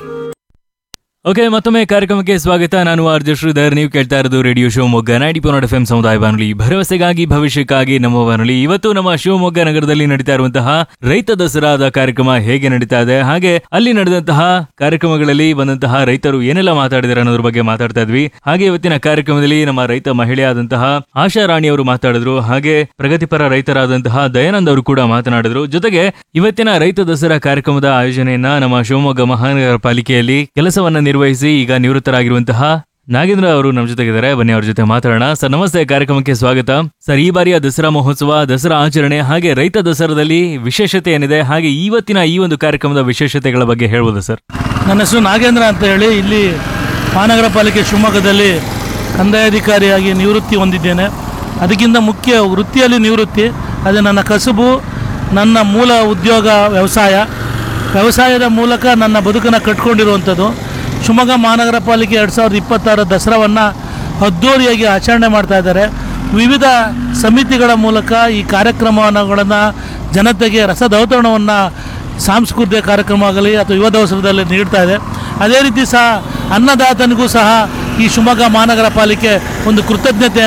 Speaker 2: ಓಕೆ ಮತ್ತೊಮ್ಮೆ ಕಾರ್ಯಕ್ರಮಕ್ಕೆ ಸ್ವಾಗತ ನಾನು ಆರ್ ಜೆ ಶ್ರೀಧರ್ ನೀವು ಕೇಳ್ತಾ ಇರೋದು ರೇಡಿಯೋ ಶಿವಮೊಗ್ಗ ನೈಂಟಿ ಪೊನ್ನಡ ಎಫ್ ಸಮುದಾಯ ಬಾನುಲಿ ಭರವಸೆಗಾಗಿ ಭವಿಷ್ಯಕ್ಕಾಗಿ ನಮ್ಮ ಬಾನುಲಿ ಇವತ್ತು ನಮ್ಮ ಶಿವಮೊಗ್ಗ ನಗರದಲ್ಲಿ ನಡೀತಾ ಇರುವಂತಹ ರೈತ ದಸರಾದ ಕಾರ್ಯಕ್ರಮ ಹೇಗೆ ನಡೀತಾ ಇದೆ ಹಾಗೆ ಅಲ್ಲಿ ನಡೆದಂತಹ ಕಾರ್ಯಕ್ರಮಗಳಲ್ಲಿ ಬಂದಂತಹ ರೈತರು ಏನೆಲ್ಲ ಮಾತಾಡಿದ್ದಾರೆ ಅನ್ನೋದ್ರ ಬಗ್ಗೆ ಮಾತಾಡ್ತಾ ಇದ್ವಿ ಹಾಗೆ ಇವತ್ತಿನ ಕಾರ್ಯಕ್ರಮದಲ್ಲಿ ನಮ್ಮ ರೈತ ಮಹಿಳೆಯಾದಂತಹ ಆಶಾ ರಾಣಿ ಅವರು ಮಾತಾಡಿದ್ರು ಹಾಗೆ ಪ್ರಗತಿಪರ ರೈತರಾದಂತಹ ದಯಾನಂದ್ ಅವರು ಕೂಡ ಮಾತನಾಡಿದ್ರು ಜೊತೆಗೆ ಇವತ್ತಿನ ರೈತ ದಸರಾ ಕಾರ್ಯಕ್ರಮದ ಆಯೋಜನೆಯನ್ನ ನಮ್ಮ ಶಿವಮೊಗ್ಗ ಮಹಾನಗರ ಪಾಲಿಕೆಯಲ್ಲಿ ಕೆಲಸವನ್ನ ನಿರ್ವಹಿಸಿ ಈಗ ನಿವೃತ್ತರಾಗಿರುವಂತಹ ನಾಗೇಂದ್ರ ಅವರು ನಮ್ಮ ಜೊತೆಗಿದ್ದಾರೆ ಬನ್ನಿ ಅವ್ರ ಜೊತೆ ಮಾತಾಡೋಣ ಸರ್ ನಮಸ್ತೆ ಕಾರ್ಯಕ್ರಮಕ್ಕೆ ಸ್ವಾಗತ ಸರ್ ಈ ಬಾರಿಯ ದಸರಾ ಮಹೋತ್ಸವ ದಸರಾ ಆಚರಣೆ ಹಾಗೆ ರೈತ ದಸರಾದಲ್ಲಿ ವಿಶೇಷತೆ ಏನಿದೆ ಹಾಗೆ ಇವತ್ತಿನ ಈ ಒಂದು ಕಾರ್ಯಕ್ರಮದ ವಿಶೇಷತೆಗಳ ಬಗ್ಗೆ ಹೇಳ್ಬೋದು ಸರ್
Speaker 8: ನನ್ನ ಹೆಸರು ನಾಗೇಂದ್ರ ಅಂತ ಹೇಳಿ ಇಲ್ಲಿ ಮಹಾನಗರ ಪಾಲಿಕೆ ಶಿವಮೊಗ್ಗದಲ್ಲಿ ಕಂದಾಯಾಧಿಕಾರಿಯಾಗಿ ನಿವೃತ್ತಿ ಹೊಂದಿದ್ದೇನೆ ಅದಕ್ಕಿಂತ ಮುಖ್ಯ ವೃತ್ತಿಯಲ್ಲಿ ನಿವೃತ್ತಿ ಅದು ನನ್ನ ಕಸುಬು ನನ್ನ ಮೂಲ ಉದ್ಯೋಗ ವ್ಯವಸಾಯ ವ್ಯವಸಾಯದ ಮೂಲಕ ನನ್ನ ಬದುಕನ್ನು ಕಟ್ಕೊಂಡಿರುವಂಥದ್ದು ಶಿವಮೊಗ್ಗ ಮಹಾನಗರ ಪಾಲಿಕೆ ಎರಡು ಸಾವಿರದ ಇಪ್ಪತ್ತಾರ ದಸರಾವನ್ನು ಅದ್ಧೂರಿಯಾಗಿ ಆಚರಣೆ ಮಾಡ್ತಾ ಇದ್ದಾರೆ ವಿವಿಧ ಸಮಿತಿಗಳ ಮೂಲಕ ಈ ಕಾರ್ಯಕ್ರಮಗಳನ್ನು ಜನತೆಗೆ ರಸದೌತಣವನ್ನು ಸಾಂಸ್ಕೃತಿಕ ಕಾರ್ಯಕ್ರಮ ಆಗಲಿ ಅಥವಾ ಯುವ ದವಸರದಲ್ಲಿ ನೀಡ್ತಾ ಇದೆ ಅದೇ ರೀತಿ ಸಹ ಅನ್ನದಾತನಿಗೂ ಸಹ ಈ ಶಿವಮೊಗ್ಗ ಮಹಾನಗರ ಪಾಲಿಕೆ ಒಂದು ಕೃತಜ್ಞತೆಯನ್ನು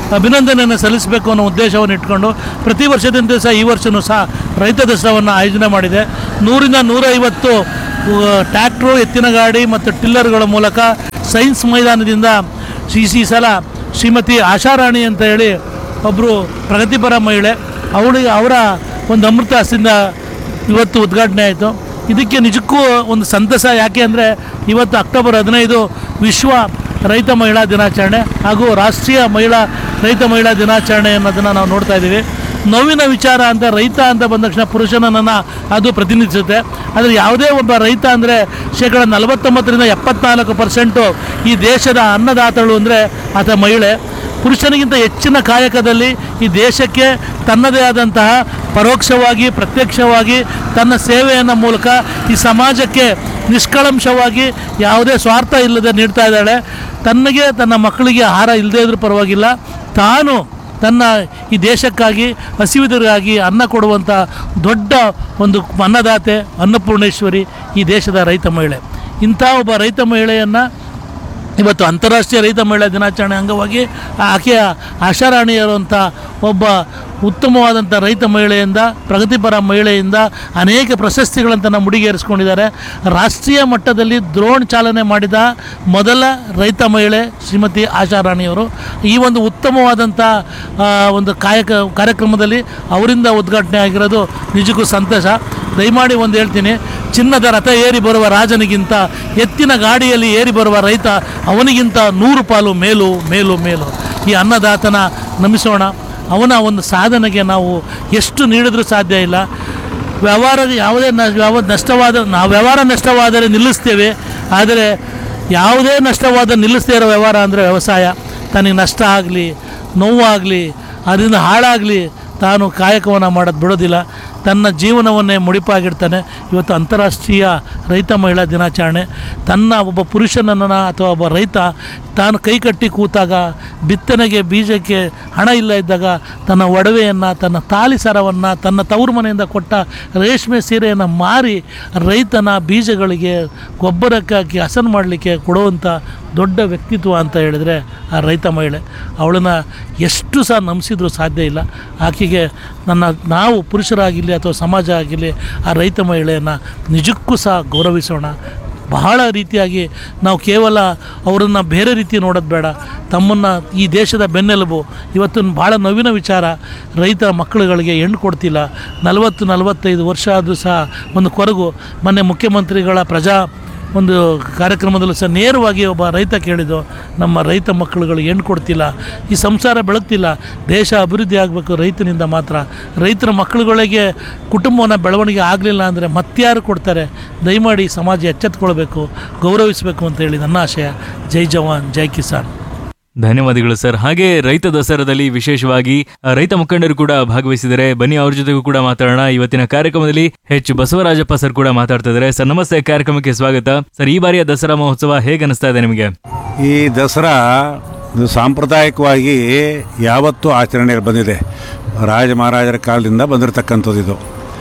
Speaker 8: ಅಭಿನಂದನೆಯನ್ನು ಸಲ್ಲಿಸಬೇಕು ಅನ್ನೋ ಉದ್ದೇಶವನ್ನು ಇಟ್ಕೊಂಡು ಪ್ರತಿ ವರ್ಷದಂತೆ ಸಹ ಈ ವರ್ಷವೂ ಸಹ ರೈತ ದಸರಾವನ್ನು ಆಯೋಜನೆ ಮಾಡಿದೆ ನೂರಿಂದ ನೂರೈವತ್ತು ಟ್ಯಾಕ್ಟ್ರು ಎತ್ತಿನ ಗಾಡಿ ಮತ್ತು ಟಿಲ್ಲರ್ಗಳ ಮೂಲಕ ಸೈನ್ಸ್ ಮೈದಾನದಿಂದ ಈ ಈ ಸಲ ಶ್ರೀಮತಿ ಆಶಾರಾಣಿ ಅಂತ ಹೇಳಿ ಒಬ್ಬರು ಪ್ರಗತಿಪರ ಮಹಿಳೆ ಅವಳಿಗೆ ಅವರ ಒಂದು ಅಮೃತ ಹಸ್ತಿಂದ ಇವತ್ತು ಉದ್ಘಾಟನೆ ಆಯಿತು ಇದಕ್ಕೆ ನಿಜಕ್ಕೂ ಒಂದು ಸಂತಸ ಯಾಕೆ ಅಂದರೆ ಇವತ್ತು ಅಕ್ಟೋಬರ್ ಹದಿನೈದು ವಿಶ್ವ ರೈತ ಮಹಿಳಾ ದಿನಾಚರಣೆ ಹಾಗೂ ರಾಷ್ಟ್ರೀಯ ಮಹಿಳಾ ರೈತ ಮಹಿಳಾ ದಿನಾಚರಣೆ ಅನ್ನೋದನ್ನು ನಾವು ನೋಡ್ತಾ ಇದ್ದೀವಿ ನೋವಿನ ವಿಚಾರ ಅಂತ ರೈತ ಅಂತ ಬಂದ ತಕ್ಷಣ ಪುರುಷನನ್ನು ಅದು ಪ್ರತಿನಿಧಿಸುತ್ತೆ ಆದರೆ ಯಾವುದೇ ಒಬ್ಬ ರೈತ ಅಂದರೆ ಶೇಕಡ ನಲವತ್ತೊಂಬತ್ತರಿಂದ ಎಪ್ಪತ್ನಾಲ್ಕು ಪರ್ಸೆಂಟು ಈ ದೇಶದ ಅನ್ನದಾತಳು ಅಂದರೆ ಆತ ಮಹಿಳೆ ಪುರುಷನಿಗಿಂತ ಹೆಚ್ಚಿನ ಕಾಯಕದಲ್ಲಿ ಈ ದೇಶಕ್ಕೆ ತನ್ನದೇ ಆದಂತಹ ಪರೋಕ್ಷವಾಗಿ ಪ್ರತ್ಯಕ್ಷವಾಗಿ ತನ್ನ ಸೇವೆಯನ್ನು ಮೂಲಕ ಈ ಸಮಾಜಕ್ಕೆ ನಿಷ್ಕಳಂಶವಾಗಿ ಯಾವುದೇ ಸ್ವಾರ್ಥ ಇಲ್ಲದೆ ನೀಡ್ತಾ ಇದ್ದಾಳೆ ತನ್ನಗೆ ತನ್ನ ಮಕ್ಕಳಿಗೆ ಆಹಾರ ಇಲ್ಲದೇ ಇದ್ರೂ ಪರವಾಗಿಲ್ಲ ತಾನು ತನ್ನ ಈ ದೇಶಕ್ಕಾಗಿ ಹಸಿವಿದರಿಗಾಗಿ ಅನ್ನ ಕೊಡುವಂಥ ದೊಡ್ಡ ಒಂದು ಅನ್ನದಾತೆ ಅನ್ನಪೂರ್ಣೇಶ್ವರಿ ಈ ದೇಶದ ರೈತ ಮಹಿಳೆ ಇಂಥ ಒಬ್ಬ ರೈತ ಮಹಿಳೆಯನ್ನು ಇವತ್ತು ಅಂತಾರಾಷ್ಟ್ರೀಯ ರೈತ ಮಹಿಳಾ ದಿನಾಚರಣೆ ಅಂಗವಾಗಿ ಆಕೆಯ ಆಶಾರಾಣಿಯರುವಂಥ ಒಬ್ಬ ಉತ್ತಮವಾದಂಥ ರೈತ ಮಹಿಳೆಯಿಂದ ಪ್ರಗತಿಪರ ಮಹಿಳೆಯಿಂದ ಅನೇಕ ಪ್ರಶಸ್ತಿಗಳನ್ನು ತನ್ನ ಮುಡಿಗೇರಿಸ್ಕೊಂಡಿದ್ದಾರೆ ರಾಷ್ಟ್ರೀಯ ಮಟ್ಟದಲ್ಲಿ ದ್ರೋಣ್ ಚಾಲನೆ ಮಾಡಿದ ಮೊದಲ ರೈತ ಮಹಿಳೆ ಶ್ರೀಮತಿ ಆಶಾರಾಣಿಯವರು ಈ ಒಂದು ಉತ್ತಮವಾದಂಥ ಆ, ಒಂದು ಕಾಯಕ ಕಾರ್ಯಕ್ರಮದಲ್ಲಿ ಅವರಿಂದ ಉದ್ಘಾಟನೆ ಆಗಿರೋದು ನಿಜಕ್ಕೂ ಸಂತೋಷ ದಯಮಾಡಿ ಒಂದು ಹೇಳ್ತೀನಿ ಚಿನ್ನದ ರಥ ಏರಿ ಬರುವ ರಾಜನಿಗಿಂತ ಎತ್ತಿನ ಗಾಡಿಯಲ್ಲಿ ಏರಿ ಬರುವ ರೈತ ಅವನಿಗಿಂತ ನೂರು ಪಾಲು ಮೇಲು ಮೇಲು ಮೇಲು ಈ ಅನ್ನದಾತನ ನಮಿಸೋಣ ಅವನ ಒಂದು ಸಾಧನೆಗೆ ನಾವು ಎಷ್ಟು ನೀಡಿದ್ರೂ ಸಾಧ್ಯ ಇಲ್ಲ ವ್ಯವಹಾರ ಯಾವುದೇ ನ ಯಾವ ನಷ್ಟವಾದ ನಾವು ವ್ಯವಹಾರ ನಷ್ಟವಾದರೆ ನಿಲ್ಲಿಸ್ತೇವೆ ಆದರೆ ಯಾವುದೇ ನಷ್ಟವಾದ ನಿಲ್ಲಿಸದೇ ಇರೋ ವ್ಯವಹಾರ ಅಂದರೆ ವ್ಯವಸಾಯ ತನಗೆ ನಷ್ಟ ಆಗಲಿ ನೋವಾಗಲಿ ಅದರಿಂದ ಹಾಳಾಗಲಿ ತಾನು ಕಾಯಕವನ್ನು ಮಾಡೋದು ಬಿಡೋದಿಲ್ಲ ತನ್ನ ಜೀವನವನ್ನೇ ಮುಡಿಪಾಗಿಡ್ತಾನೆ ಇವತ್ತು ಅಂತಾರಾಷ್ಟ್ರೀಯ ರೈತ ಮಹಿಳಾ ದಿನಾಚರಣೆ ತನ್ನ ಒಬ್ಬ ಪುರುಷನನ್ನು ಅಥವಾ ಒಬ್ಬ ರೈತ ತಾನು ಕೈಕಟ್ಟಿ ಕೂತಾಗ ಬಿತ್ತನೆಗೆ ಬೀಜಕ್ಕೆ ಹಣ ಇಲ್ಲ ಇದ್ದಾಗ ತನ್ನ ಒಡವೆಯನ್ನು ತನ್ನ ತಾಲಿ ಸರವನ್ನು ತನ್ನ ತವರು ಮನೆಯಿಂದ ಕೊಟ್ಟ ರೇಷ್ಮೆ ಸೀರೆಯನ್ನು ಮಾರಿ ರೈತನ ಬೀಜಗಳಿಗೆ ಗೊಬ್ಬರಕ್ಕಾಗಿ ಹಸನು ಮಾಡಲಿಕ್ಕೆ ಕೊಡುವಂಥ ದೊಡ್ಡ ವ್ಯಕ್ತಿತ್ವ ಅಂತ ಹೇಳಿದರೆ ಆ ರೈತ ಮಹಿಳೆ ಅವಳನ್ನು ಎಷ್ಟು ಸಹ ನಂಬಿಸಿದ್ರು ಸಾಧ್ಯ ಇಲ್ಲ ಆಕೆಗೆ ನನ್ನ ನಾವು ಪುರುಷರಾಗಿರಲಿ ಅಥವಾ ಸಮಾಜ ಆಗಿರಲಿ ಆ ರೈತ ಮಹಿಳೆಯನ್ನು ನಿಜಕ್ಕೂ ಸಹ ಗೌರವಿಸೋಣ ಬಹಳ ರೀತಿಯಾಗಿ ನಾವು ಕೇವಲ ಅವರನ್ನು ಬೇರೆ ರೀತಿ ನೋಡೋದು ಬೇಡ ತಮ್ಮನ್ನು ಈ ದೇಶದ ಬೆನ್ನೆಲುಬು ಇವತ್ತು ಭಾಳ ನೋವಿನ ವಿಚಾರ ರೈತರ ಮಕ್ಕಳುಗಳಿಗೆ ಹೆಣ್ಣು ಕೊಡ್ತಿಲ್ಲ ನಲವತ್ತು ನಲವತ್ತೈದು ವರ್ಷ ಆದರೂ ಸಹ ಒಂದು ಕೊರಗು ಮೊನ್ನೆ ಮುಖ್ಯಮಂತ್ರಿಗಳ ಪ್ರಜಾ ಒಂದು ಕಾರ್ಯಕ್ರಮದಲ್ಲೂ ಸಹ ನೇರವಾಗಿ ಒಬ್ಬ ರೈತ ಕೇಳಿದ್ದು ನಮ್ಮ ರೈತ ಮಕ್ಕಳುಗಳು ಹೆಣ್ಣು ಕೊಡ್ತಿಲ್ಲ ಈ ಸಂಸಾರ ಬೆಳಗ್ತಿಲ್ಲ ದೇಶ ಅಭಿವೃದ್ಧಿ ಆಗಬೇಕು ರೈತನಿಂದ ಮಾತ್ರ ರೈತರ ಮಕ್ಕಳುಗಳಿಗೆ ಕುಟುಂಬವನ್ನು ಬೆಳವಣಿಗೆ ಆಗಲಿಲ್ಲ ಅಂದರೆ ಮತ್ಯಾರು ಕೊಡ್ತಾರೆ ದಯಮಾಡಿ ಸಮಾಜ ಎಚ್ಚೆತ್ಕೊಳ್ಬೇಕು ಗೌರವಿಸಬೇಕು ಅಂತ ಹೇಳಿ ನನ್ನ ಆಶಯ ಜೈ ಜವಾನ್ ಜೈ ಕಿಸಾನ್
Speaker 2: ಧನ್ಯವಾದಗಳು ಸರ್ ಹಾಗೆ ರೈತ ದಸರಾದಲ್ಲಿ ವಿಶೇಷವಾಗಿ ಆ, ರೈತ ಮುಖಂಡರು ಕೂಡ ಭಾಗವಹಿಸಿದ್ದಾರೆ ಬನ್ನಿ ಅವ್ರ ಜೊತೆಗೂ ಕೂಡ ಮಾತಾಡೋಣ ಇವತ್ತಿನ ಕಾರ್ಯಕ್ರಮದಲ್ಲಿ ಎಚ್ ಬಸವರಾಜಪ್ಪ ಸರ್ ಕೂಡ ಮಾತಾಡ್ತಾ ಇದ್ದಾರೆ ಸರ್ ನಮಸ್ತೆ ಕಾರ್ಯಕ್ರಮಕ್ಕೆ ಸ್ವಾಗತ ಸರ್ ಈ ಬಾರಿಯ ದಸರಾ ಮಹೋತ್ಸವ ಹೇಗೆ ಅನಿಸ್ತಾ ಇದೆ ನಿಮಗೆ
Speaker 9: ಈ ದಸರಾ ಇದು ಸಾಂಪ್ರದಾಯಿಕವಾಗಿ ಯಾವತ್ತೂ ಆಚರಣೆಯಲ್ಲಿ ಬಂದಿದೆ ರಾಜ ಮಹಾರಾಜರ ಕಾಲದಿಂದ ಬಂದಿರತಕ್ಕಂಥದ್ದು ಇದು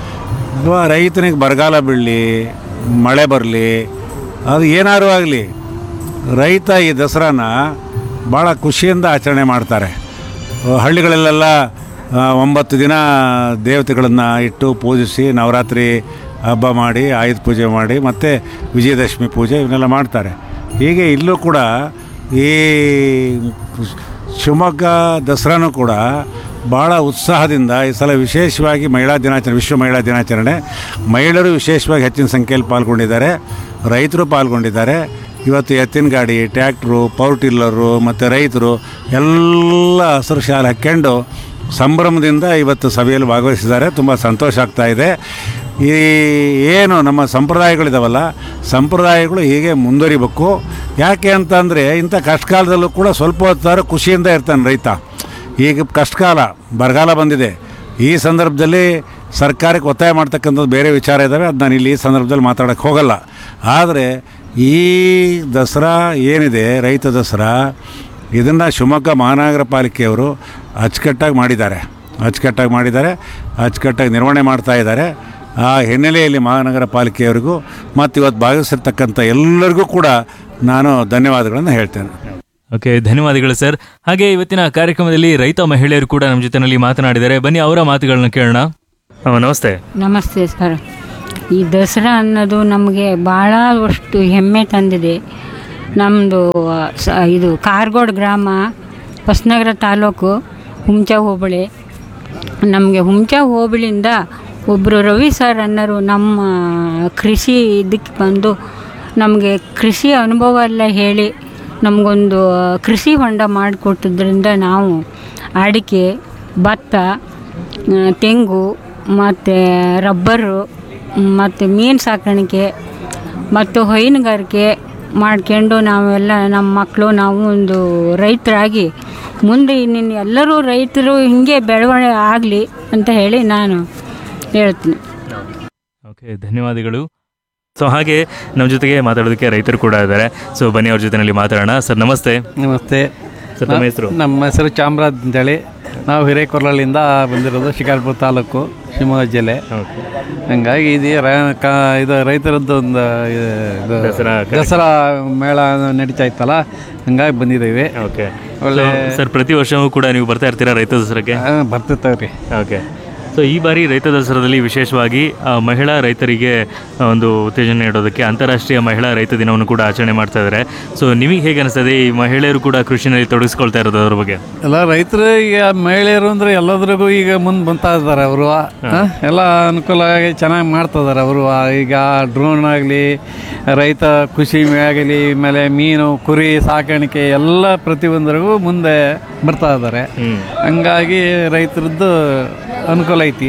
Speaker 9: ಅಥವಾ ರೈತನಿಗೆ ಬರಗಾಲ ಬೀಳಲಿ ಮಳೆ ಬರಲಿ ಅದು ಏನಾದರೂ ಆಗಲಿ ರೈತ ಈ ದಸರಾನ ಭಾಳ ಖುಷಿಯಿಂದ ಆಚರಣೆ ಮಾಡ್ತಾರೆ ಆ, ಹಳ್ಳಿಗಳಲ್ಲೆಲ್ಲ ಆ, ಒಂಬತ್ತು ದಿನ ದೇವತೆಗಳನ್ನು ಇಟ್ಟು ಪೂಜಿಸಿ ನವರಾತ್ರಿ ಹಬ್ಬ ಮಾಡಿ ಆಯುಧ ಪೂಜೆ ಮಾಡಿ ಮತ್ತು ವಿಜಯದಶಮಿ ಪೂಜೆ ಇವನ್ನೆಲ್ಲ ಮಾಡ್ತಾರೆ ಹೀಗೆ ಇಲ್ಲೂ ಕೂಡ ಈ ಶಿವಮೊಗ್ಗ ದಸರಾನೂ ಕೂಡ ಭಾಳ ಉತ್ಸಾಹದಿಂದ ಈ ಸಲ ವಿಶೇಷವಾಗಿ ಮಹಿಳಾ ದಿನಾಚರಣೆ ವಿಶ್ವ ಮಹಿಳಾ ದಿನಾಚರಣೆ ಮಹಿಳೆಯರು ವಿಶೇಷವಾಗಿ ಹೆಚ್ಚಿನ ಸಂಖ್ಯೆಯಲ್ಲಿ ಪಾಲ್ಗೊಂಡಿದ್ದಾರೆ ರೈತರು ಪಾಲ್ಗೊಂಡಿದ್ದಾರೆ ಇವತ್ತು ಎತ್ತಿನ ಗಾಡಿ ಟ್ಯಾಕ್ಟ್ರು ಪವರ್ ಟಿಲ್ಲರು ಮತ್ತು ರೈತರು ಎಲ್ಲ ಹಸಿರು ಶಾಲೆ ಹಾಕ್ಕೊಂಡು ಸಂಭ್ರಮದಿಂದ ಇವತ್ತು ಸಭೆಯಲ್ಲಿ ಭಾಗವಹಿಸಿದ್ದಾರೆ ತುಂಬ ಸಂತೋಷ ಆಗ್ತಾ ಇದೆ ಈ ಏನು ನಮ್ಮ ಸಂಪ್ರದಾಯಗಳಿದಾವಲ್ಲ ಸಂಪ್ರದಾಯಗಳು ಹೀಗೆ ಮುಂದುವರಿಬೇಕು ಯಾಕೆ ಅಂತಂದರೆ ಇಂಥ ಕಷ್ಟಕಾಲದಲ್ಲೂ ಕೂಡ ಸ್ವಲ್ಪ ಹೊತ್ತಾರು ಖುಷಿಯಿಂದ ಇರ್ತಾನೆ ರೈತ ಈಗ ಕಷ್ಟಕಾಲ ಬರಗಾಲ ಬಂದಿದೆ ಈ ಸಂದರ್ಭದಲ್ಲಿ ಸರ್ಕಾರಕ್ಕೆ ಒತ್ತಾಯ ಮಾಡ್ತಕ್ಕಂಥದ್ದು ಬೇರೆ ವಿಚಾರ ಇದ್ದಾವೆ ಅದು ನಾನು ಇಲ್ಲಿ ಈ ಸಂದರ್ಭದಲ್ಲಿ ಮಾತಾಡೋಕ್ಕೆ ಹೋಗಲ್ಲ ಆದರೆ ಈ ದಸರಾ ಏನಿದೆ ರೈತ ದಸರಾ ಇದನ್ನು ಶಿವಮೊಗ್ಗ ಮಹಾನಗರ ಪಾಲಿಕೆಯವರು ಅಚ್ಚುಕಟ್ಟಾಗಿ ಮಾಡಿದ್ದಾರೆ ಅಚ್ಚುಕಟ್ಟಾಗಿ ಮಾಡಿದ್ದಾರೆ ಅಚ್ಚುಕಟ್ಟಾಗಿ ನಿರ್ವಹಣೆ ಮಾಡ್ತಾ ಇದ್ದಾರೆ ಆ ಹಿನ್ನೆಲೆಯಲ್ಲಿ ಮಹಾನಗರ ಪಾಲಿಕೆಯವರಿಗೂ ಮತ್ತು ಇವತ್ತು ಭಾಗವಹಿಸಿರ್ತಕ್ಕಂಥ ಎಲ್ಲರಿಗೂ ಕೂಡ ನಾನು ಧನ್ಯವಾದಗಳನ್ನು ಹೇಳ್ತೇನೆ
Speaker 2: ಓಕೆ ಧನ್ಯವಾದಗಳು ಸರ್ ಹಾಗೆ ಇವತ್ತಿನ ಕಾರ್ಯಕ್ರಮದಲ್ಲಿ ರೈತ ಮಹಿಳೆಯರು ಕೂಡ ನಮ್ಮ ಜೊತೆನಲ್ಲಿ ಮಾತನಾಡಿದ್ದಾರೆ ಬನ್ನಿ ಅವರ ಮಾತುಗಳನ್ನ ಕೇಳೋಣ ಅಮ್ಮ, ನಮಸ್ತೆ
Speaker 10: ನಮಸ್ತೆ ಸರ್ ಈ ದಸರಾ ಅನ್ನೋದು ನಮಗೆ ಭಾಳ ಅಷ್ಟು ಹೆಮ್ಮೆ ತಂದಿದೆ ನಮ್ಮದು ಸ ಇದು ಕಾರ್ಗೋಡ್ ಗ್ರಾಮ ಹೊಸನಗರ ತಾಲೂಕು ಹುಂಚ ಹೋಬಳಿ ನಮಗೆ ಹುಂಚ ಹೋಬಳಿಯಿಂದ ಒಬ್ಬರು ರವಿ ಸರ್ ಅನ್ನೋರು ನಮ್ಮ ಕೃಷಿ ಇದಕ್ಕೆ ಬಂದು ನಮಗೆ ಕೃಷಿ ಅನುಭವ ಎಲ್ಲ ಹೇಳಿ ನಮಗೊಂದು ಕೃಷಿ ಹೊಂಡ ಮಾಡಿಕೊಟ್ಟಿದ್ರಿಂದ ನಾವು ಅಡಿಕೆ ಭತ್ತ ಆ, ತೆಂಗು ಮತ್ತು ರಬ್ಬರು ಮತ್ತು ಮೀನು ಸಾಕಾಣಿಕೆ ಮತ್ತು ಹೈನುಗಾರಿಕೆ ಮಾಡ್ಕೊಂಡು ನಾವೆಲ್ಲ ನಮ್ಮ ಮಕ್ಕಳು ನಾವು ಒಂದು ರೈತರಾಗಿ ಮುಂದೆ ಇನ್ನಿನ್ನು ಎಲ್ಲರೂ ರೈತರು ಹಿಂಗೆ ಬೆಳವಣಿಗೆ ಆಗಲಿ ಅಂತ ಹೇಳಿ ನಾನು ಹೇಳ್ತೀನಿ
Speaker 2: ಓಕೆ ಧನ್ಯವಾದಗಳು ಸೊ ಹಾಗೆ ನಮ್ಮ ಜೊತೆಗೆ ಮಾತಾಡೋದಕ್ಕೆ ರೈತರು ಕೂಡ ಇದ್ದಾರೆ ಸೊ ಬನ್ನಿ ಅವ್ರ ಜೊತೆನಲ್ಲಿ ಮಾತಾಡೋಣ ಸರ್ ನಮಸ್ತೆ
Speaker 11: ನಮಸ್ತೆ
Speaker 2: ಸರ್ ತಮ್ಮ ಹೆಸರು
Speaker 11: ನಮ್ಮ ಹೆಸರು ಚಾಮರಾಜ್ ಅಂತೇಳಿ ನಾವು ಹಿರೇಕೊರಳಿಂದ ಬಂದಿರೋದು ಶಿಕಾರ್ಪುರ ತಾಲೂಕು ಶಿವಮೊಗ್ಗ ಜಿಲ್ಲೆ ಹಂಗಾಗಿ ಇದು ರ- ಕ- ಇದು ರೈತರದ್ದು ಒಂದು ಇದು
Speaker 2: ದಸರಾ
Speaker 11: ದಸರಾ ಮೇಳ ನಡೀತಾ ಇತ್ತಲ್ಲ ಹಂಗಾಗಿ ಬಂದಿದ್ದೀವಿ
Speaker 2: ಓಕೆ
Speaker 11: ಒಳ್ಳೆ
Speaker 2: ಸರ್ ಪ್ರತಿ ವರ್ಷವೂ ಕೂಡ ನೀವು ಬರ್ತಾ ಇರ್ತೀರಾ ರೈತ ದಸರಾಕ್ಕೆ
Speaker 11: ಬರ್ತಿರ್ತಾವ್ರಿ
Speaker 2: ಓಕೆ ಸೊ ಈ ಬಾರಿ ರೈತ ದಸರಾದಲ್ಲಿ ವಿಶೇಷವಾಗಿ ಆ, ಮಹಿಳಾ ರೈತರಿಗೆ ಆ, ಒಂದು ಉತ್ತೇಜನ ನೀಡೋದಕ್ಕೆ ಅಂತಾರಾಷ್ಟ್ರೀಯ ಮಹಿಳಾ ರೈತ ದಿನವನ್ನು ಕೂಡ ಆಚರಣೆ ಮಾಡ್ತಾ ಇದ್ದಾರೆ ಸೊ ನಿಮಗೆ ಹೇಗೆ ಅನಿಸ್ತದೆ ಈ ಮಹಿಳೆಯರು ಕೂಡ ಕೃಷಿನಲ್ಲಿ ತೊಡಗಿಸ್ಕೊಳ್ತಾ ಇರೋದು ಅದ್ರ ಬಗ್ಗೆ
Speaker 11: ಎಲ್ಲ ರೈತರು ಈಗ ಮಹಿಳೆಯರು ಅಂದರೆ ಎಲ್ಲದ್ರಿಗೂ ಈಗ ಮುಂದೆ ಬಂತಾ ಇದ್ದಾರೆ ಅವರು ಎಲ್ಲ ಅನುಕೂಲವಾಗಿ ಚೆನ್ನಾಗಿ ಮಾಡ್ತಾ ಇದ್ದಾರೆ ಅವರು ಈಗ ಡ್ರೋನ್ ಆಗಲಿ ರೈತ ಕೃಷಿ ಆಗಲಿ ಆಮೇಲೆ ಮೀನು ಕುರಿ ಸಾಕಾಣಿಕೆ ಎಲ್ಲ ಪ್ರತಿಯೊಂದರಿಗೂ ಮುಂದೆ ಬರ್ತಾ ಇದ್ದಾರೆ ಹಂಗಾಗಿ ರೈತರದ್ದು ಅನುಕೂಲ ಐತಿ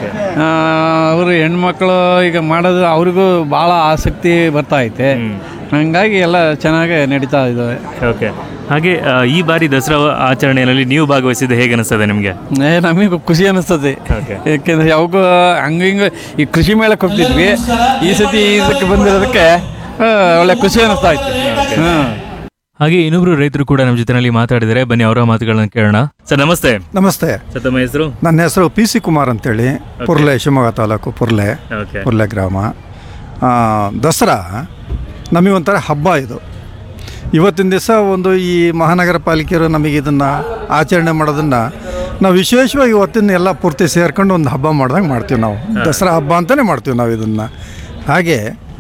Speaker 11: ಅವರು ಹೆಣ್ಮಕ್ಳು ಈಗ ಮಾಡೋದು ಅವ್ರಿಗೂ ಭಾಳ ಆಸಕ್ತಿ ಬರ್ತಾ ಐತೆ ಹಂಗಾಗಿ ಎಲ್ಲ ಚೆನ್ನಾಗಿ ನಡೀತಾ ಇದ್ದಾವೆ
Speaker 2: ಓಕೆ ಹಾಗೆ ಆ, ಈ ಬಾರಿ ದಸರಾ ಆಚರಣೆಯಲ್ಲಿ ನೀವು ಭಾಗವಹಿಸಿದ್ದು ಹೇಗೆ ಅನಿಸ್ತದೆ ನಿಮಗೆ
Speaker 11: ಏ ನಮಗೆ ಖುಷಿ ಅನಿಸ್ತದೆ ಯಾಕೆಂದ್ರೆ ಯಾವಾಗೂ ಹಂಗ ಹಿಂಗ ಈ ಕೃಷಿ ಮೇಳಕ್ಕೆ ಹೋಗ್ತಿದ್ವಿ ಈ ಸತಿ ಇದಕ್ಕೆ ಬಂದಿರೋದಕ್ಕೆ ಆ, ಒಳ್ಳೆ ಖುಷಿ ಅನಿಸ್ತಾ ಇತ್ತು ಹಾಂ
Speaker 2: ಹಾಗೆ ಇನ್ನೊಬ್ರು ರೈತರು ಕೂಡ ನಮ್ಮ ಜೊತೆನಲ್ಲಿ ಮಾತಾಡಿದ್ದಾರೆ ಬನ್ನಿ ಅವರ ಮಾತುಗಳನ್ನ ಕೇಳೋಣ ಸರ್ ನಮಸ್ತೆ
Speaker 12: ನಮಸ್ತೆ
Speaker 2: ಸರ್ ತಮ್ಮ ಹೆಸರು
Speaker 12: ನನ್ನ ಹೆಸರು ಪಿ ಸಿ ಕುಮಾರ್ ಅಂತೇಳಿ ಪುರ್ಲೆ ಶಿವಮೊಗ್ಗ ತಾಲೂಕು ಪುರ್ಲೆ
Speaker 2: ಓಕೆ
Speaker 12: ಪುರ್ಲೆ ಗ್ರಾಮ ಆ, ದಸರಾ ನಮಗೆ ಒಂಥರ ಹಬ್ಬ ಇದು ಇವತ್ತಿನ ದಿವಸ ಒಂದು ಈ ಮಹಾನಗರ ಪಾಲಿಕೆಯವರು ನಮಗೆ ಇದನ್ನು ಆಚರಣೆ ಮಾಡೋದನ್ನು ನಾವು ವಿಶೇಷವಾಗಿ ಇವತ್ತಿನ ಎಲ್ಲ ಪೂರ್ತಿ ಸೇರ್ಕೊಂಡು ಒಂದು ಹಬ್ಬ ಮಾಡ್ದಂಗೆ ಮಾಡ್ತೀವಿ ನಾವು ದಸರಾ ಹಬ್ಬ ಅಂತಲೇ ಮಾಡ್ತೀವಿ ನಾವು ಇದನ್ನು ಹಾಗೆ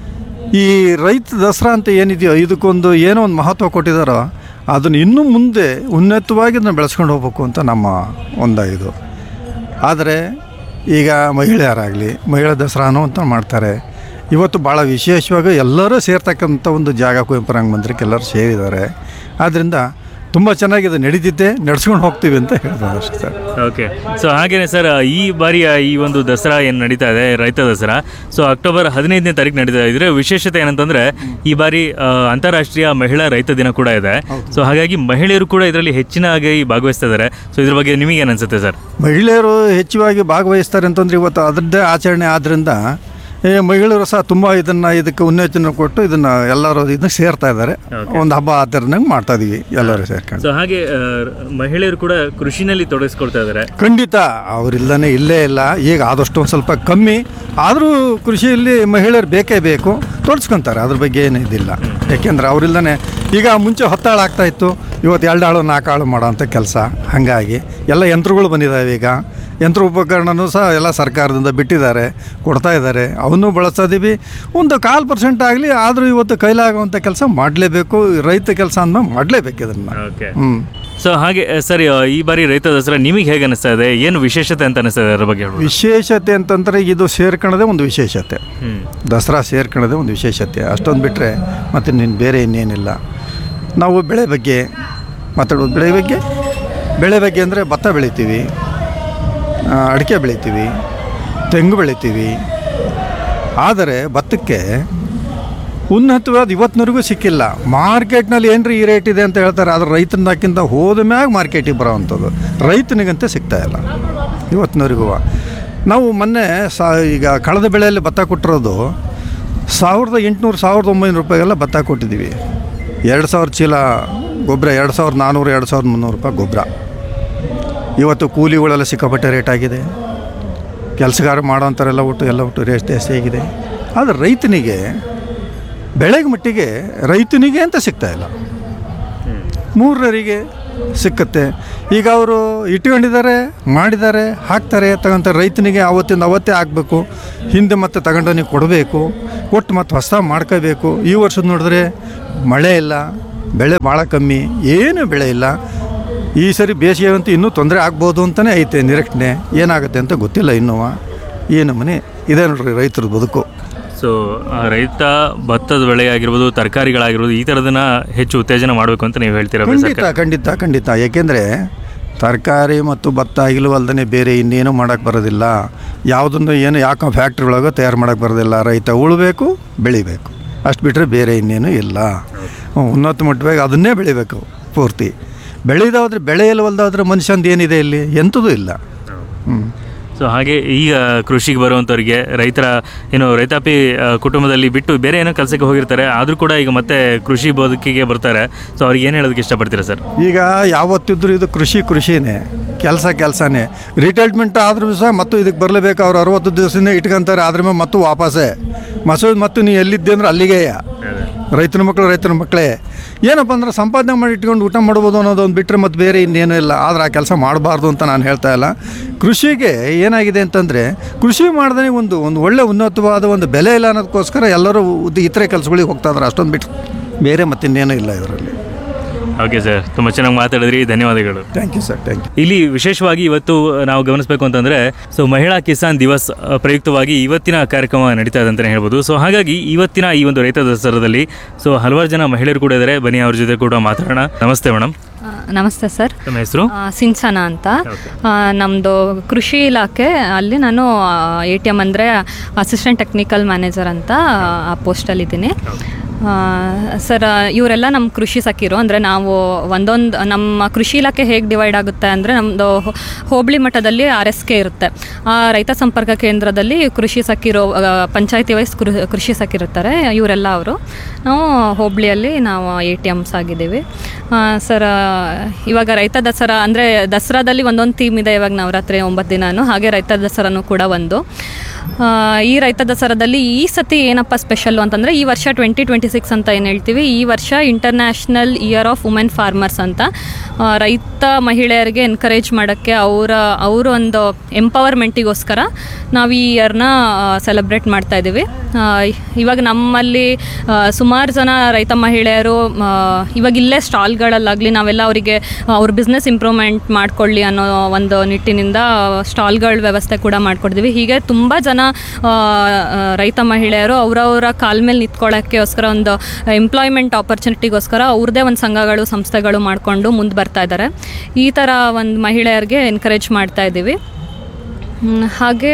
Speaker 12: ಈ ರೈತ ದಸರಾ ಅಂತ ಏನಿದೆಯೋ ಇದಕ್ಕೊಂದು ಏನೋ ಒಂದು ಮಹತ್ವ ಕೊಟ್ಟಿದ್ದಾರೋ ಅದನ್ನು ಇನ್ನೂ ಮುಂದೆ ಉನ್ನತವಾಗಿ ಅದನ್ನು ಬೆಳೆಸ್ಕೊಂಡು ಹೋಗ್ಬೇಕು ಅಂತ ನಮ್ಮ ಒಂದು ಇದು ಆದರೆ ಈಗ ಮಹಿಳೆಯರಾಗಲಿ ಮಹಿಳಾ ದಸರಾನು ಅಂತ ಮಾಡ್ತಾರೆ ಇವತ್ತು ಭಾಳ ವಿಶೇಷವಾಗಿ ಎಲ್ಲರೂ ಸೇರ್ತಕ್ಕಂಥ ಒಂದು ಜಾಗ ಕುವೆಂಪು ರಂಗಮಂದಿರಕ್ಕೆ ಎಲ್ಲರೂ ಸೇರಿದ್ದಾರೆ ಆದ್ದರಿಂದ ತುಂಬ ಚೆನ್ನಾಗಿ ಇದು ನಡೀತಿದ್ದೆ ನಡೆಸ್ಕೊಂಡು ಹೋಗ್ತೀವಿ ಅಂತ ಹೇಳ್ತಾರೆ ಅಷ್ಟೇ ಸರ್
Speaker 2: ಓಕೆ ಸೊ ಹಾಗೇನೆ ಸರ್ ಈ ಬಾರಿಯ ಈ ಒಂದು ದಸರಾ ಏನು ನಡೀತಾ ಇದೆ ರೈತ ದಸರಾ ಸೊ ಅಕ್ಟೋಬರ್ ಹದಿನೈದನೇ ತಾರೀಕು ನಡೀತಾ ಇದ್ರೆ ವಿಶೇಷತೆ ಏನಂತಂದ್ರೆ ಈ ಬಾರಿ ಆ, ಅಂತಾರಾಷ್ಟ್ರೀಯ ಮಹಿಳಾ ರೈತ ದಿನ ಕೂಡ ಇದೆ ಸೊ ಹಾಗಾಗಿ ಮಹಿಳೆಯರು ಕೂಡ ಇದರಲ್ಲಿ ಹೆಚ್ಚಿನಾಗಿ ಭಾಗವಹಿಸ್ತಾ ಇದ್ದಾರೆ ಸೊ ಇದ್ರ ಬಗ್ಗೆ ನಿಮಗೆ ಏನು ಅನ್ಸುತ್ತೆ ಸರ್
Speaker 12: ಮಹಿಳೆಯರು ಹೆಚ್ಚುವಾಗಿ ಭಾಗವಹಿಸ್ತಾರೆ ಅಂತಂದ್ರೆ ಇವತ್ತು ಅದರದ್ದೇ ಆಚರಣೆ ಆದ್ದರಿಂದ ಈ ಮಹಿಳೆಯರು ಸಹ ತುಂಬ ಇದನ್ನು ಇದಕ್ಕೆ ಉನ್ನೇಚನ ಕೊಟ್ಟು ಇದನ್ನು ಎಲ್ಲರೂ ಇದನ್ನ ಸೇರ್ತಾ ಇದ್ದಾರೆ ಒಂದು ಹಬ್ಬ ಆಚರಣೆಗೆ ಮಾಡ್ತಾ ಇದೀವಿ ಎಲ್ಲರೂ ಸೇರ್ಕೊಂಡು
Speaker 2: ಸೊ ಹಾಗೆ ಆ, ಮಹಿಳೆಯರು ಕೂಡ ಕೃಷಿನಲ್ಲಿ ತೊಡಗಿಸ್ಕೊಳ್ತಾ ಇದ್ದಾರೆ
Speaker 12: ಖಂಡಿತ ಅವರಿಲ್ಲದೇ ಇಲ್ಲೇ ಇಲ್ಲ ಈಗ ಆದಷ್ಟು ಒಂದು ಸ್ವಲ್ಪ ಕಮ್ಮಿ ಆದರೂ ಕೃಷಿಯಲ್ಲಿ ಮಹಿಳೆಯರು ಬೇಕೇ ಬೇಕು ತೊಡಸ್ಕೊಂತಾರೆ ಅದ್ರ ಬಗ್ಗೆ ಏನು ಇದಿಲ್ಲ ಯಾಕೆಂದ್ರೆ ಅವರಿಲ್ಲದೇ ಈಗ ಮುಂಚೆ ಹೊತ್ತಾಳು ಆಗ್ತಾ ಇತ್ತು ಇವತ್ತು ಎರಡು ಆಳು ನಾಲ್ಕು ಆಳು ಮಾಡೋ ಅಂಥ ಕೆಲಸ ಹಾಗಾಗಿ ಎಲ್ಲ ಯಂತ್ರಗಳು ಬಂದಿದ್ದಾವೆ ಈಗ ಯಂತ್ರ ಉಪಕರಣನೂ ಸಹ ಎಲ್ಲ ಸರ್ಕಾರದಿಂದ ಬಿಟ್ಟಿದ್ದಾರೆ ಕೊಡ್ತಾ ಇದ್ದಾರೆ ಅವನ್ನೂ ಬಳಸ್ತಾ ಇದ್ದೀವಿ ಒಂದು ಕಾಲು ಪರ್ಸೆಂಟ್ ಆಗಲಿ ಆದರೂ ಇವತ್ತು ಕೈಲಾಗುವಂಥ ಕೆಲಸ ಮಾಡಲೇಬೇಕು ರೈತ ಕೆಲಸ ಅಂದ್ಮೇಲೆ ಮಾಡಲೇಬೇಕು ಇದನ್ನು
Speaker 2: ಓಕೆ
Speaker 12: ಹ್ಞೂ
Speaker 2: ಸೊ ಹಾಗೆ ಆ, ಸರಿ ಆ, ಈ ಬಾರಿ ರೈತ ದಸರಾ ನಿಮಗೆ ಹೇಗೆ ಅನಿಸ್ತಾ ಇದೆ ಏನು ವಿಶೇಷತೆ ಅಂತ ಅನಿಸ್ತಾ ಇದೆ ಅದ್ರ ಬಗ್ಗೆ ಹೇಳ್ಬೋದು
Speaker 12: ವಿಶೇಷತೆ ಅಂತಂದರೆ ಇದು ಸೇರ್ಕೊಳ್ಳೋದೇ ಒಂದು ವಿಶೇಷತೆ
Speaker 2: ಹ್ಮ್.
Speaker 12: ದಸರಾ ಸೇರ್ಕೊಳ್ಳೋದೇ ಒಂದು ವಿಶೇಷತೆ ಅಷ್ಟೊಂದು ಬಿಟ್ಟರೆ ಮತ್ತು ನೀನು ಬೇರೆ ಇನ್ನೇನಿಲ್ಲ ನಾವು ಬೆಳೆ ಬಗ್ಗೆ ಮಾತಾಡೋದು ಬೆಳೆ ಬಗ್ಗೆ ಬೆಳೆ ಬಗ್ಗೆ ಅಂದರೆ ಭತ್ತ ಬೆಳಿತೀವಿ ಆ, ಅಡಿಕೆ ಬೆಳಿತೀವಿ ತೆಂಗು ಬೆಳಿತೀವಿ ಆದರೆ ಭತ್ತಕ್ಕೆ ಉನ್ನತವಾದ ಇವತ್ತಿನವರೆಗೂ ಸಿಕ್ಕಿಲ್ಲ ಮಾರ್ಕೆಟ್ನಲ್ಲಿ ಏನ್ರಿ ಈ ರೇಟ್ ಇದೆ ಅಂತ ಹೇಳ್ತಾರೆ ಆದ್ರೆ ರೈತನಕ್ಕಿಂತ ಹೋದ ಮ್ಯಾಗ ಮಾರ್ಕೆಟಿಗೆ ಬರೋವಂಥದ್ದು ರೈತನಿಗಂತೆ ಸಿಗ್ತಾ ಇಲ್ಲ ಇವತ್ತಿನವರೆಗೂ ನಾವು ಮೊನ್ನೆ ಸಾ ಈಗ ಕಳೆದ ಬೆಳೆಯಲ್ಲಿ ಭತ್ತ ಕೊಟ್ಟಿರೋದು ಸಾವಿರದ ಎಂಟುನೂರು ಸಾವಿರದ ಒಂಬೈನೂರು ರೂಪಾಯಿಗೆಲ್ಲ ಭತ್ತ ಕೊಟ್ಟಿದ್ದೀವಿ ಎರಡು ಸಾವಿರ ಚೀಲ ಗೊಬ್ಬರ ಎರಡು ಸಾವಿರದ ನಾನ್ನೂರು ಎರಡು ಸಾವಿರದ ಮುನ್ನೂರು ರೂಪಾಯಿ ಗೊಬ್ಬರ ಇವತ್ತು ಕೂಲಿಗಳೆಲ್ಲ ಸಿಕ್ಕಾಪಟ್ಟೆ ರೇಟ್ ಆಗಿದೆ ಕೆಲಸಗಾರ ಮಾಡೋಂಥರೆಲ್ಲ ಒಟ್ಟು ಎಲ್ಲ ಒಟ್ಟು ರೇಟ್ ಜಾಸ್ತಿ ಆಗಿದೆ ಆದರೆ ರೈತನಿಗೆ ಬೆಳೆಗೆ ಮಟ್ಟಿಗೆ ರೈತನಿಗೆ ಅಂತ ಸಿಗ್ತಾ ಇಲ್ಲ ಮೂರರಿಗೆ ಸಿಕ್ಕತ್ತೆ ಈಗ ಅವರು ಇಟ್ಕೊಂಡಿದ್ದಾರೆ ಮಾಡಿದ್ದಾರೆ ಹಾಕ್ತಾರೆ ತಗೊಂತಾರೆ ರೈತನಿಗೆ ಅವತ್ತಿಂದ ಅವತ್ತೇ ಆಗಬೇಕು ಹಿಂದೆ ಮತ್ತೆ ತಗೊಂಡವನಿಗೆ ಕೊಡಬೇಕು ಕೊಟ್ಟು ಮತ್ತೆ ಹೊಸ ಮಾಡ್ಕೋಬೇಕು ಈ ವರ್ಷದ ನೋಡಿದ್ರೆ ಮಳೆ ಇಲ್ಲ ಬೆಳೆ ಭಾಳ ಕಮ್ಮಿ ಏನು ಬೆಳೆ ಇಲ್ಲ ಈ ಸರಿ ಬೇಸಿಗೆ ಅಂತೂ ಇನ್ನೂ ತೊಂದರೆ ಆಗ್ಬೋದು ಅಂತಲೇ ಐತೆ ನಿರೀಕ್ಷಣೆ ಏನಾಗುತ್ತೆ ಅಂತ ಗೊತ್ತಿಲ್ಲ ಇನ್ನೂ ಏನು ಮನೆ ಇದೆ ನೋಡ್ರಿ ರೈತರ ಬದುಕು
Speaker 2: ಸೊ ರೈತ ಭತ್ತದ ಬೆಳೆ ಆಗಿರ್ಬೋದು ತರಕಾರಿಗಳಾಗಿರ್ಬೋದು ಈ ಥರದನ್ನ ಹೆಚ್ಚು ಉತ್ತೇಜನ ಮಾಡಬೇಕು ಅಂತ ನೀವು ಹೇಳ್ತೀರಾ
Speaker 12: ಖಂಡಿತ
Speaker 2: ಸರ್ಕಾರ
Speaker 12: ಖಂಡಿತ ಖಂಡಿತ ಏಕೆಂದರೆ ತರಕಾರಿ ಮತ್ತು ಭತ್ತ ಅಲ್ದೇ ಬೇರೆ ಇನ್ನೇನು ಮಾಡೋಕ್ಕೆ ಬರೋದಿಲ್ಲ ಯಾವುದನ್ನು ಏನು ಯಾಕೆ ಫ್ಯಾಕ್ಟ್ರಿ ಒಳಗೆ ತಯಾರು ಮಾಡೋಕ್ಕೆ ಬರೋದಿಲ್ಲ ರೈತ ಉಳಬೇಕು ಬೆಳಿಬೇಕು ಅಷ್ಟು ಬಿಟ್ಟರೆ ಬೇರೆ ಇನ್ನೇನು ಇಲ್ಲ ಹ್ಮ್, ಉನ್ನತ ಮಟ್ಟವಾಗಿ ಅದನ್ನೇ ಬೆಳಿಬೇಕು ಪೂರ್ತಿ ಬೆಳೆಯೋದಾದ್ರೆ ಬೆಳೆಯಲ್ವಲ್ದಾದ್ರೆ ಮನುಷ್ಯಂದು ಏನಿದೆ ಇಲ್ಲಿ ಎಂಥದೂ ಇಲ್ಲ ಹ್ಞೂ
Speaker 2: ಸೊ ಹಾಗೆ ಈಗ ಕೃಷಿಗೆ ಬರುವಂಥವ್ರಿಗೆ ರೈತರ ಏನು ರೈತಾಪಿ ಆ, ಕುಟುಂಬದಲ್ಲಿ ಬಿಟ್ಟು ಬೇರೆ ಏನೋ ಕೆಲಸಕ್ಕೆ ಹೋಗಿರ್ತಾರೆ ಆದರೂ ಕೂಡ ಈಗ ಮತ್ತೆ ಕೃಷಿ ಬದುಕಿಗೆ ಬರ್ತಾರೆ ಸೊ ಅವ್ರಿಗೆ ಏನು ಹೇಳೋದಕ್ಕೆ ಇಷ್ಟಪಡ್ತೀರಾ ಸರ್
Speaker 12: ಈಗ ಯಾವತ್ತಿದ್ರೂ ಇದು ಕೃಷಿ ಕೃಷಿನೇ ಕೆಲಸ ಕೆಲಸನೇ ರಿಟೈರ್ಮೆಂಟ್ ಆದ್ರೂ ಸಹ ಮತ್ತು ಇದಕ್ಕೆ ಬರಲೇಬೇಕು ಅವ್ರು ಅರವತ್ತು ದಿವಸನೇ ಇಟ್ಕೊಂತಾರೆ ಆದ್ರ ಮೇಲೆ ಮತ್ತು ವಾಪಸ್ಸೇ ಮಸೂದ್ ಮತ್ತು ನೀ ಎಲ್ಲಿದ್ದೆ ಅಂದ್ರೆ ಅಲ್ಲಿಗೆ ರೈತನ ಮಕ್ಕಳು ರೈತನ ಮಕ್ಕಳೇ ಏನಪ್ಪ ಅಂದ್ರೆ ಸಂಪಾದನೆ ಮಾಡಿ ಇಟ್ಕೊಂಡು ಊಟ ಮಾಡ್ಬೋದು ಅನ್ನೋದೊಂದು ಬಿಟ್ಟರೆ ಮತ್ತು ಬೇರೆ ಇನ್ನೇನೂ ಇಲ್ಲ ಆದರೆ ಆ ಕೆಲಸ ಮಾಡಬಾರ್ದು ಅಂತ ನಾನು ಹೇಳ್ತಾ ಇಲ್ಲ ಕೃಷಿಗೆ ಏನಾಗಿದೆ ಅಂತಂದರೆ ಕೃಷಿ ಮಾಡ್ದೇ ಒಂದು ಒಂದು ಒಳ್ಳೆ ಉನ್ನತವಾದ ಒಂದು ಬೆಲೆ ಇಲ್ಲ ಅನ್ನೋದಕ್ಕೋಸ್ಕರ ಎಲ್ಲರೂ ಉದ್- ಇತರೆ ಕೆಲಸಗಳಿಗೆ ಹೋಗ್ತಾ ಇದ್ದಾರೆ ಅಷ್ಟೊಂದು ಬಿಟ್ಟು ಬೇರೆ ಮತ್ತಿನ್ನೇನೂ ಇಲ್ಲ ಇದರಲ್ಲಿ
Speaker 2: ಓಕೆ ಸರ್ ತುಂಬ ಚೆನ್ನಾಗಿ ಮಾತಾಡಿದ್ರಿ ಧನ್ಯವಾದಗಳು
Speaker 12: thank you sir thank you
Speaker 2: ಇಲ್ಲಿ ವಿಶೇಷವಾಗಿ ಇವತ್ತು ನಾವು ಗಮನಿಸಬೇಕು ಅಂತಂದ್ರೆ ಸೊ ಮಹಿಳಾ ಕಿಸಾನ್ ದಿವಸ್ ಅ, ಪ್ರಯುಕ್ತವಾಗಿ ಇವತ್ತಿನ ಕಾರ್ಯಕ್ರಮ ನಡೀತಾ ಇದೆ ಅಂತಲೇ ಹೇಳ್ಬೋದು ಸೊ ಹಾಗಾಗಿ ಇವತ್ತಿನ ಈ ಒಂದು ರೈತ ದಸರಾದಲ್ಲಿ ಸೊ ಹಲವಾರು ಜನ ಮಹಿಳೆಯರು ಕೂಡ ಇದ್ದಾರೆ ಬನ್ನಿ ಅವ್ರ ಜೊತೆ ಕೂಡ ಮಾತಾಡೋಣ ನಮಸ್ತೆ ಮೇಡಮ್
Speaker 13: ಆ, ನಮಸ್ತೆ ಸರ್
Speaker 2: ತಮ್ಮ ಹೆಸರು
Speaker 13: ಆ, ಸಿಂಚನ ಅಂತ ಆ, ನಮ್ಮದು ಕೃಷಿ ಇಲಾಖೆ ಅಲ್ಲಿ ನಾನು ಎ ಟಿ ಎಮ್ ಅಂದರೆ ಅಸಿಸ್ಟೆಂಟ್ ಟೆಕ್ನಿಕಲ್ ಮ್ಯಾನೇಜರ್ ಅಂತ ಆ ಪೋಸ್ಟಲ್ಲಿದ್ದೀನಿ ಸರ್ ಇವರೆಲ್ಲ ನಮ್ಮ ಕೃಷಿ ಸಖಿರು ಅಂದರೆ ನಾವು ಒಂದೊಂದು ನಮ್ಮ ಕೃಷಿ ಇಲಾಖೆ ಹೇಗೆ ಡಿವೈಡ್ ಆಗುತ್ತೆ ಅಂದರೆ ನಮ್ಮದು ಹೋಬಳಿ ಮಟ್ಟದಲ್ಲಿ ಆರ್ ಎಸ್ ಕೆ ಇರುತ್ತೆ ಆ ರೈತ ಸಂಪರ್ಕ ಕೇಂದ್ರದಲ್ಲಿ ಕೃಷಿ ಸಖಿರು ಪಂಚಾಯತಿ ವೈಸ್ ಕೃ ಕೃಷಿ ಸಖಿರುತ್ತಾರೆ ಇವರೆಲ್ಲ ಅವರು ನಾವು ಹೋಬಳಿಯಲ್ಲಿ ನಾವು ಎ ಟಿ ಎಮ್ಸ್ ಆಗಿದ್ದೀವಿ ಸರ್ ಇವಾಗ ರೈತ ದಸರಾ ಅಂದರೆ ದಸರಾದಲ್ಲಿ ಒಂದೊಂದು ಥೀಮ್ ಇದೆ ಇವಾಗ ನವರಾತ್ರಿ ಒಂಬತ್ತು ದಿನಾನು ಹಾಗೆ ರೈತ ದಸರಾನು ಕೂಡ ಒಂದು ಆ, ಈ ರೈತ ದಸರಾದಲ್ಲಿ ಈ ಸತಿ ಏನಪ್ಪ ಸ್ಪೆಷಲ್ಲು ಅಂತಂದರೆ ಈ ವರ್ಷ ಟ್ವೆಂಟಿ ಟ್ವೆಂಟಿ ಸಿಕ್ಸ್ ಅಂತ ಏನು ಹೇಳ್ತೀವಿ ಈ ವರ್ಷ international year of women farmers ಅಂತ ಆ, ರೈತ ಮಹಿಳೆಯರಿಗೆ ಎನ್ಕರೇಜ್ ಮಾಡೋಕ್ಕೆ ಅವರ ಅವರ ಒಂದು ಎಂಪವರ್ಮೆಂಟಿಗೋಸ್ಕರ ನಾವು ಈ ಇಯರ್ನ ಸೆಲೆಬ್ರೇಟ್ ಮಾಡ್ತಾ ಇದ್ದೀವಿ ಆ, ಇವಾಗ ನಮ್ಮಲ್ಲಿ ಸುಮಾರು ಜನ ರೈತ ಮಹಿಳೆಯರು ಆ, ಇವಾಗ ಇಲ್ಲೇ ಸ್ಟಾಲ್ಗಳಲ್ಲಾಗಲಿ ನಾವೆಲ್ಲ ಅವರಿಗೆ ಅವ್ರ ಬಿಸ್ನೆಸ್ ಇಂಪ್ರೂವ್ಮೆಂಟ್ ಮಾಡ್ಕೊಳ್ಳಿ ಅನ್ನೋ ಒಂದು ನಿಟ್ಟಿನಿಂದ ಸ್ಟಾಲ್ಗಳ ವ್ಯವಸ್ಥೆ ಕೂಡ ಮಾಡ್ಕೊಡ್ತೀವಿ ಹೀಗೆ ತುಂಬ ಜನ ಆ, ಆ, ರೈತ ಮಹಿಳೆಯರು ಅವರವರ ಕಾಲ ಮೇಲೆ ನಿಂತ್ಕೊಳ್ಳೋಕ್ಕೋಸ್ಕರ ಒಂದು ಎಂಪ್ಲಾಯ್ಮೆಂಟ್ ಆಪರ್ಚುನಿಟಿಗೋಸ್ಕರ ಅವ್ರದ್ದೇ ಒಂದು ಸಂಘಗಳು ಸಂಸ್ಥೆಗಳು ಮಾಡಿಕೊಂಡು ಮುಂದೆ ಬರ್ತಾ ಇದ್ದಾರೆ ಈ ಥರ ಒಂದು ಮಹಿಳೆಯರಿಗೆ ಎನ್ಕರೇಜ್ ಮಾಡ್ತಾ ಇದ್ದೀವಿ ಹ್ಮ್, ಹಾಗೆ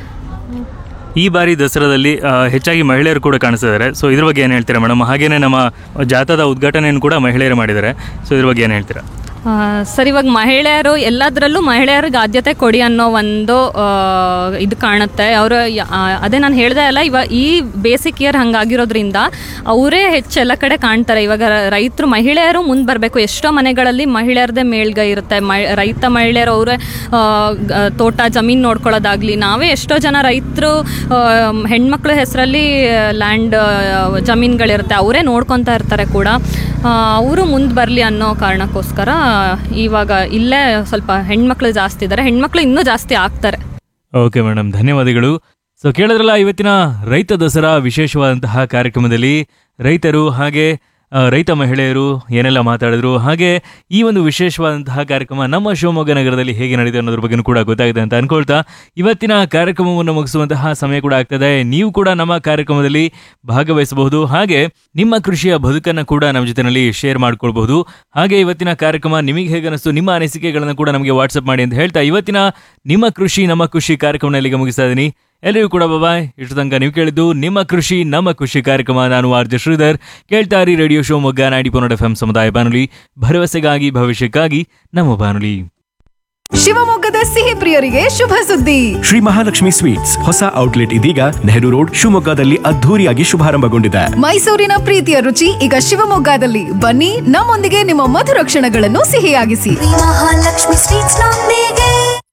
Speaker 2: ಈ ಬಾರಿ ದಸರಾದಲ್ಲಿ ಆ, ಹೆಚ್ಚಾಗಿ ಮಹಿಳೆಯರು ಕೂಡ ಕಾಣಿಸ್ತಾ ಇದ್ದಾರೆ ಸೊ ಇದ್ರ ಬಗ್ಗೆ ಏನು ಹೇಳ್ತೀರಾ ಮೇಡಮ್ ಹಾಗೇನೆ ನಮ್ಮ ಜಾಥಾದ ಉದ್ಘಾಟನೆಯನ್ನು ಕೂಡ ಮಹಿಳೆಯರು ಮಾಡಿದ್ದಾರೆ ಸೊ ಇದ್ರ ಬಗ್ಗೆ ಏನು ಹೇಳ್ತೀರಾ
Speaker 13: ಆ, ಸರ್ ಇವಾಗ ಮಹಿಳೆಯರು ಎಲ್ಲದರಲ್ಲೂ ಮಹಿಳೆಯರಿಗೆ ಆದ್ಯತೆ ಕೊಡಿ ಅನ್ನೋ ಒಂದು ಆ, ಇದು ಕಾಣುತ್ತೆ ಅವರು ಅದೇ ನಾನು ಹೇಳ್ದೆ ಅಲ್ಲ ಇವಾಗ ಈ ಬೇಸಿಕ್ ಇಯರ್ ಹಂಗಾಗಿರೋದ್ರಿಂದ ಅವರೇ ಹೆಚ್ಚು ಎಲ್ಲ ಕಡೆ ಕಾಣ್ತಾರೆ ಇವಾಗ ರೈತರು ಮಹಿಳೆಯರು ಮುಂದೆ ಬರಬೇಕು ಎಷ್ಟೋ ಮನೆಗಳಲ್ಲಿ ಮಹಿಳೆಯರದೇ ಮೇಲ್ಗೈ ಇರುತ್ತೆ ಮ ರೈತ ಮಹಿಳೆಯರು ಅವರೇ ತೋಟ ಜಮೀನು ನೋಡ್ಕೊಳ್ಳೋದಾಗ್ಲಿ ನಾವೇ ಎಷ್ಟೋ ಜನ ರೈತರು ಹೆಣ್ಮಕ್ಳ ಹೆಸರಲ್ಲಿ ಲ್ಯಾಂಡ್ ಜಮೀನುಗಳಿರುತ್ತೆ ಅವರೇ ನೋಡ್ಕೊತಾ ಇರ್ತಾರೆ ಕೂಡ ಅವರು ಮುಂದೆ ಬರಲಿ ಅನ್ನೋ ಕಾರಣಕ್ಕೋಸ್ಕರ ಇವಾಗ ಇಲ್ಲೇ ಸ್ವಲ್ಪ ಹೆಣ್ಮಕ್ಳು ಜಾಸ್ತಿ ಇದ್ದಾರೆ ಹೆಣ್ಮಕ್ಳು ಇನ್ನೂ ಜಾಸ್ತಿ ಆಗ್ತಾರೆ
Speaker 2: ಓಕೆ ಮೇಡಮ್ ಧನ್ಯವಾದಗಳು ಸೊ ಕೇಳಿದ್ರಲ್ಲ ಇವತ್ತಿನ ರೈತ ದಸರಾ ವಿಶೇಷವಾದಂತಹ ಕಾರ್ಯಕ್ರಮದಲ್ಲಿ ರೈತರು ಹಾಗೆ ಆ, ರೈತ ಮಹಿಳೆಯರು ಏನೆಲ್ಲ ಮಾತಾಡಿದ್ರು ಹಾಗೆ ಈ ಒಂದು ವಿಶೇಷವಾದಂತಹ ಕಾರ್ಯಕ್ರಮ ನಮ್ಮ ಶಿವಮೊಗ್ಗ ನಗರದಲ್ಲಿ ಹೇಗೆ ನಡೀತು ಅನ್ನೋದ್ರ ಬಗ್ಗೆ ಕೂಡ ಗೊತ್ತಾಗಿದೆ ಅಂತ ಅನ್ಕೊಳ್ತಾ ಇವತ್ತಿನ ಕಾರ್ಯಕ್ರಮವನ್ನು ಮುಗಿಸುವಂತಹ ಸಮಯ ಕೂಡ ಆಗ್ತದೆ ನೀವು ಕೂಡ ನಮ್ಮ ಕಾರ್ಯಕ್ರಮದಲ್ಲಿ ಭಾಗವಹಿಸಬಹುದು ಹಾಗೆ ನಿಮ್ಮ ಕೃಷಿಯ ಬದುಕನ್ನು ಕೂಡ ನಮ್ಮ ಜೊತೆನಲ್ಲಿ ಶೇರ್ ಮಾಡ್ಕೊಳ್ಬಹುದು ಹಾಗೆ ಇವತ್ತಿನ ಕಾರ್ಯಕ್ರಮ ನಿಮಗೆ ಹೇಗೆ ಅನಿಸ್ತು ನಿಮ್ಮ ಅನಿಸಿಕೆಗಳನ್ನು ಕೂಡ ನಮಗೆ ವಾಟ್ಸಪ್ ಮಾಡಿ ಅಂತ ಹೇಳ್ತಾ ಇವತ್ತಿನ ನಿಮ್ಮ ಕೃಷಿ ನಮ್ಮ ಖುಷಿ ಕಾರ್ಯಕ್ರಮ ಇಲ್ಲಿಗೆ ಮುಗಿಸ್ತಾ ಇದ್ದೀನಿ ಎಲ್ಲರಿಗೂ ಕೂಡ ಬಾಯ್ ಇಷ್ಟು ತನಕ ನೀವು ಕೇಳಿದ್ದು ನಿಮ್ಮ ಕೃಷಿ ನಮ್ಮ ಖುಷಿ ಕಾರ್ಯಕ್ರಮ ನಾನು ಆರ್ ಜೆ ಶ್ರೀಧರ್ ಕೇಳ್ತಾರಿ ರೇಡಿಯೋ ಶಿವಮೊಗ್ಗ ನಾಡಿ ಪೊನ್ನಡ ಎಫ್ ಎಂ ಸಮುದಾಯ ಬಾನುಲಿ ಭರವಸೆಗಾಗಿ ಭವಿಷ್ಯಕ್ಕಾಗಿ ನಮ್ಮ ಬಾನುಲಿ
Speaker 6: ಶಿವಮೊಗ್ಗದ ಸಿಹಿ ಪ್ರಿಯರಿಗೆ ಶುಭ ಸುದ್ದಿ
Speaker 14: ಶ್ರೀ ಮಹಾಲಕ್ಷ್ಮಿ ಸ್ವೀಟ್ಸ್ ಹೊಸ ಔಟ್ಲೆಟ್ ಇದೀಗ ನೆಹರು ರೋಡ್ ಶಿವಮೊಗ್ಗದಲ್ಲಿ ಅದ್ಧೂರಿಯಾಗಿ ಶುಭಾರಂಭಗೊಂಡಿದೆ
Speaker 6: ಮೈಸೂರಿನ ಪ್ರೀತಿಯ ರುಚಿ ಈಗ ಶಿವಮೊಗ್ಗದಲ್ಲಿ ಬನ್ನಿ ನಮ್ಮೊಂದಿಗೆ ನಿಮ್ಮ ಮಧುರ ಕ್ಷಣಗಳನ್ನು ಸಿಹಿಯಾಗಿಸಿ
Speaker 15: ಮಹಾಲಕ್ಷ್ಮಿ ಸ್ವೀಟ್ಸ್ ನೊಂದಿಗೆ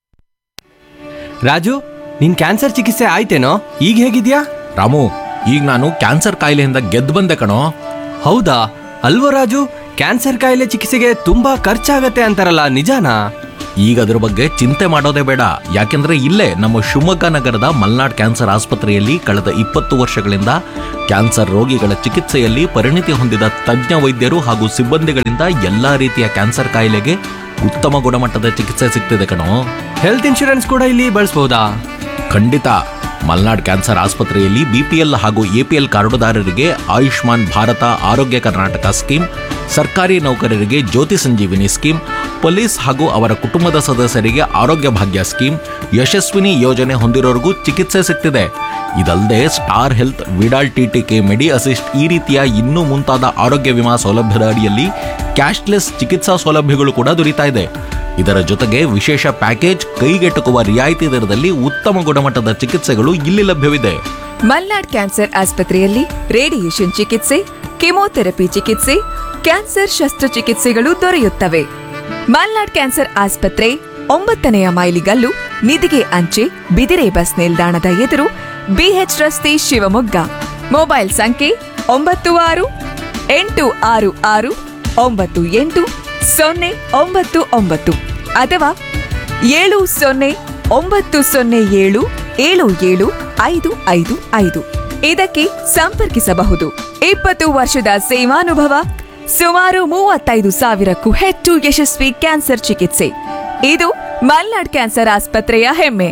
Speaker 5: ರಾಜು ನಿನ್ ಕ್ಯಾನ್ಸರ್ ಚಿಕಿತ್ಸೆ ಆಯ್ತೇನೋ ಈಗ ಹೇಗಿದ್ಯಾ
Speaker 4: ರಾಮು ಈಗ ನಾನು ಕ್ಯಾನ್ಸರ್ ಕಾಯಿಲೆಯಿಂದ ಗೆದ್ದು ಬಂದೆ ಕಣೋ
Speaker 5: ಹೌದಾ ಅಲ್ವೋ ರಾಜು ಕ್ಯಾನ್ಸರ್ ಕಾಯಿಲೆ ಚಿಕಿತ್ಸೆಗೆ ತುಂಬಾ ಖರ್ಚಾಗತ್ತೆ ಅಂತಾರಲ್ಲ ನಿಜಾನಾ
Speaker 4: ಈಗ ಅದ್ರ ಬಗ್ಗೆ ಚಿಂತೆ ಮಾಡೋದೇ ಬೇಡ ಯಾಕೆಂದ್ರೆ ಇಲ್ಲೇ ನಮ್ಮ ಶಿವಮೊಗ್ಗ ನಗರದ ಮಲ್ನಾಡ್ ಕ್ಯಾನ್ಸರ್ ಆಸ್ಪತ್ರೆಯಲ್ಲಿ ಕಳೆದ ಇಪ್ಪತ್ತು ವರ್ಷಗಳಿಂದ ಕ್ಯಾನ್ಸರ್ ರೋಗಿಗಳ ಚಿಕಿತ್ಸೆಯಲ್ಲಿ ಪರಿಣಿತಿ ಹೊಂದಿದ ತಜ್ಞ ವೈದ್ಯರು ಹಾಗೂ ಸಿಬ್ಬಂದಿಗಳಿಂದ ಎಲ್ಲಾ ರೀತಿಯ ಕ್ಯಾನ್ಸರ್ ಕಾಯಿಲೆಗೆ ಉತ್ತಮ ಗುಣಮಟ್ಟದ ಚಿಕಿತ್ಸೆ ಸಿಗ್ತಿದೆ ಕಣೋ
Speaker 5: ಹೆಲ್ತ್ ಇನ್ಶೂರೆನ್ಸ್ ಕೂಡ ಇಲ್ಲಿ ಬಳಸಬಹುದಾ
Speaker 4: ಖಂಡಿತ ಮಲ್ನಾಡ್ ಕ್ಯಾನ್ಸರ್ ಆಸ್ಪತ್ರೆಯಲ್ಲಿ ಬಿಪಿಎಲ್ ಹಾಗೂ ಎಪಿಎಲ್ ಕಾರ್ಡುದಾರರಿಗೆ ಆಯುಷ್ಮಾನ್ ಭಾರತ ಆರೋಗ್ಯ ಕರ್ನಾಟಕ ಸ್ಕೀಮ್ ಸರ್ಕಾರಿ ನೌಕರರಿಗೆ ಜ್ಯೋತಿ ಸಂಜೀವಿನಿ ಸ್ಕೀಮ್ ಪೊಲೀಸ್ ಹಾಗೂ ಅವರ ಕುಟುಂಬದ ಸದಸ್ಯರಿಗೆ ಆರೋಗ್ಯ ಭಾಗ್ಯ ಸ್ಕೀಮ್ ಯಶಸ್ವಿನಿ ಯೋಜನೆ ಹೊಂದಿರೋರಿಗೂ ಚಿಕಿತ್ಸೆ ಸಿಗ್ತಿದೆ ಇದಲ್ಲದೆ star health Vidal TTK Medi Assist ಈ ರೀತಿಯ ಇನ್ನೂ ಮುಂತಾದ ಆರೋಗ್ಯ ವಿಮಾ ಸೌಲಭ್ಯದ ಅಡಿಯಲ್ಲಿ ಕ್ಯಾಶ್ಲೆಸ್ ಚಿಕಿತ್ಸಾ ಸೌಲಭ್ಯಗಳು ಕೂಡ ದೊರೀತಾ ಇದೆ ಇದರ ಜೊತೆಗೆ ವಿಶೇಷ ಪ್ಯಾಕೇಜ್ ಕೈಗೆಟುಕುವ ರಿಯಾಯಿತಿ ದರದಲ್ಲಿ ಉತ್ತಮ ಗುಣಮಟ್ಟದ ಚಿಕಿತ್ಸೆಗಳು ಇಲ್ಲಿ ಲಭ್ಯವಿದೆ
Speaker 7: ಮಲ್ನಾಡ್ ಕ್ಯಾನ್ಸರ್ ಆಸ್ಪತ್ರೆಯಲ್ಲಿ ರೇಡಿಯೇಷನ್ ಚಿಕಿತ್ಸೆ ಕೆಮೊಥೆರಪಿ ಚಿಕಿತ್ಸೆ ಕ್ಯಾನ್ಸರ್ ಶಸ್ತ್ರಚಿಕಿತ್ಸೆಗಳು ದೊರೆಯುತ್ತವೆ ಮಲ್ನಾಡ್ ಕ್ಯಾನ್ಸರ್ ಆಸ್ಪತ್ರೆ ಒಂಬತ್ತನೆಯ ಮೈಲಿಗಲ್ಲು ನಿಧಿಗೆ ಅಂಚೆ ಬಿದಿರೆ ಬಸ್ ನಿಲ್ದಾಣದ ಎದುರು ಬಿಎಚ್ ರಸ್ತೆ ಶಿವಮೊಗ್ಗ ಮೊಬೈಲ್ ಸಂಖ್ಯೆ ಒಂಬತ್ತು ಆರು ಎಂಟು ಆರು ಆರು ಒಂಬತ್ತು ಎಂಟು ಸೊನ್ನೆ ಒಂಬತ್ತು ಒಂಬತ್ತು ಅಥವಾ ಏಳು ಸೊನ್ನೆ ಒಂಬತ್ತು ಸೊನ್ನೆ ಏಳು ಏಳು ಏಳು ಐದು ಐದು ಐದು ಇದಕ್ಕೆ ಸಂಪರ್ಕಿಸಬಹುದು ಇಪ್ಪತ್ತು ವರ್ಷದ ಸೇವಾನುಭವ ಸುಮಾರು ಮೂವತ್ತೈದು ಸಾವಿರಕ್ಕೂ ಹೆಚ್ಚು ಯಶಸ್ವಿ ಕ್ಯಾನ್ಸರ್ ಚಿಕಿತ್ಸೆ ಇದು ಮಲ್ನಾಡ್ ಕ್ಯಾನ್ಸರ್ ಆಸ್ಪತ್ರೆಯ ಹೆಮ್ಮೆ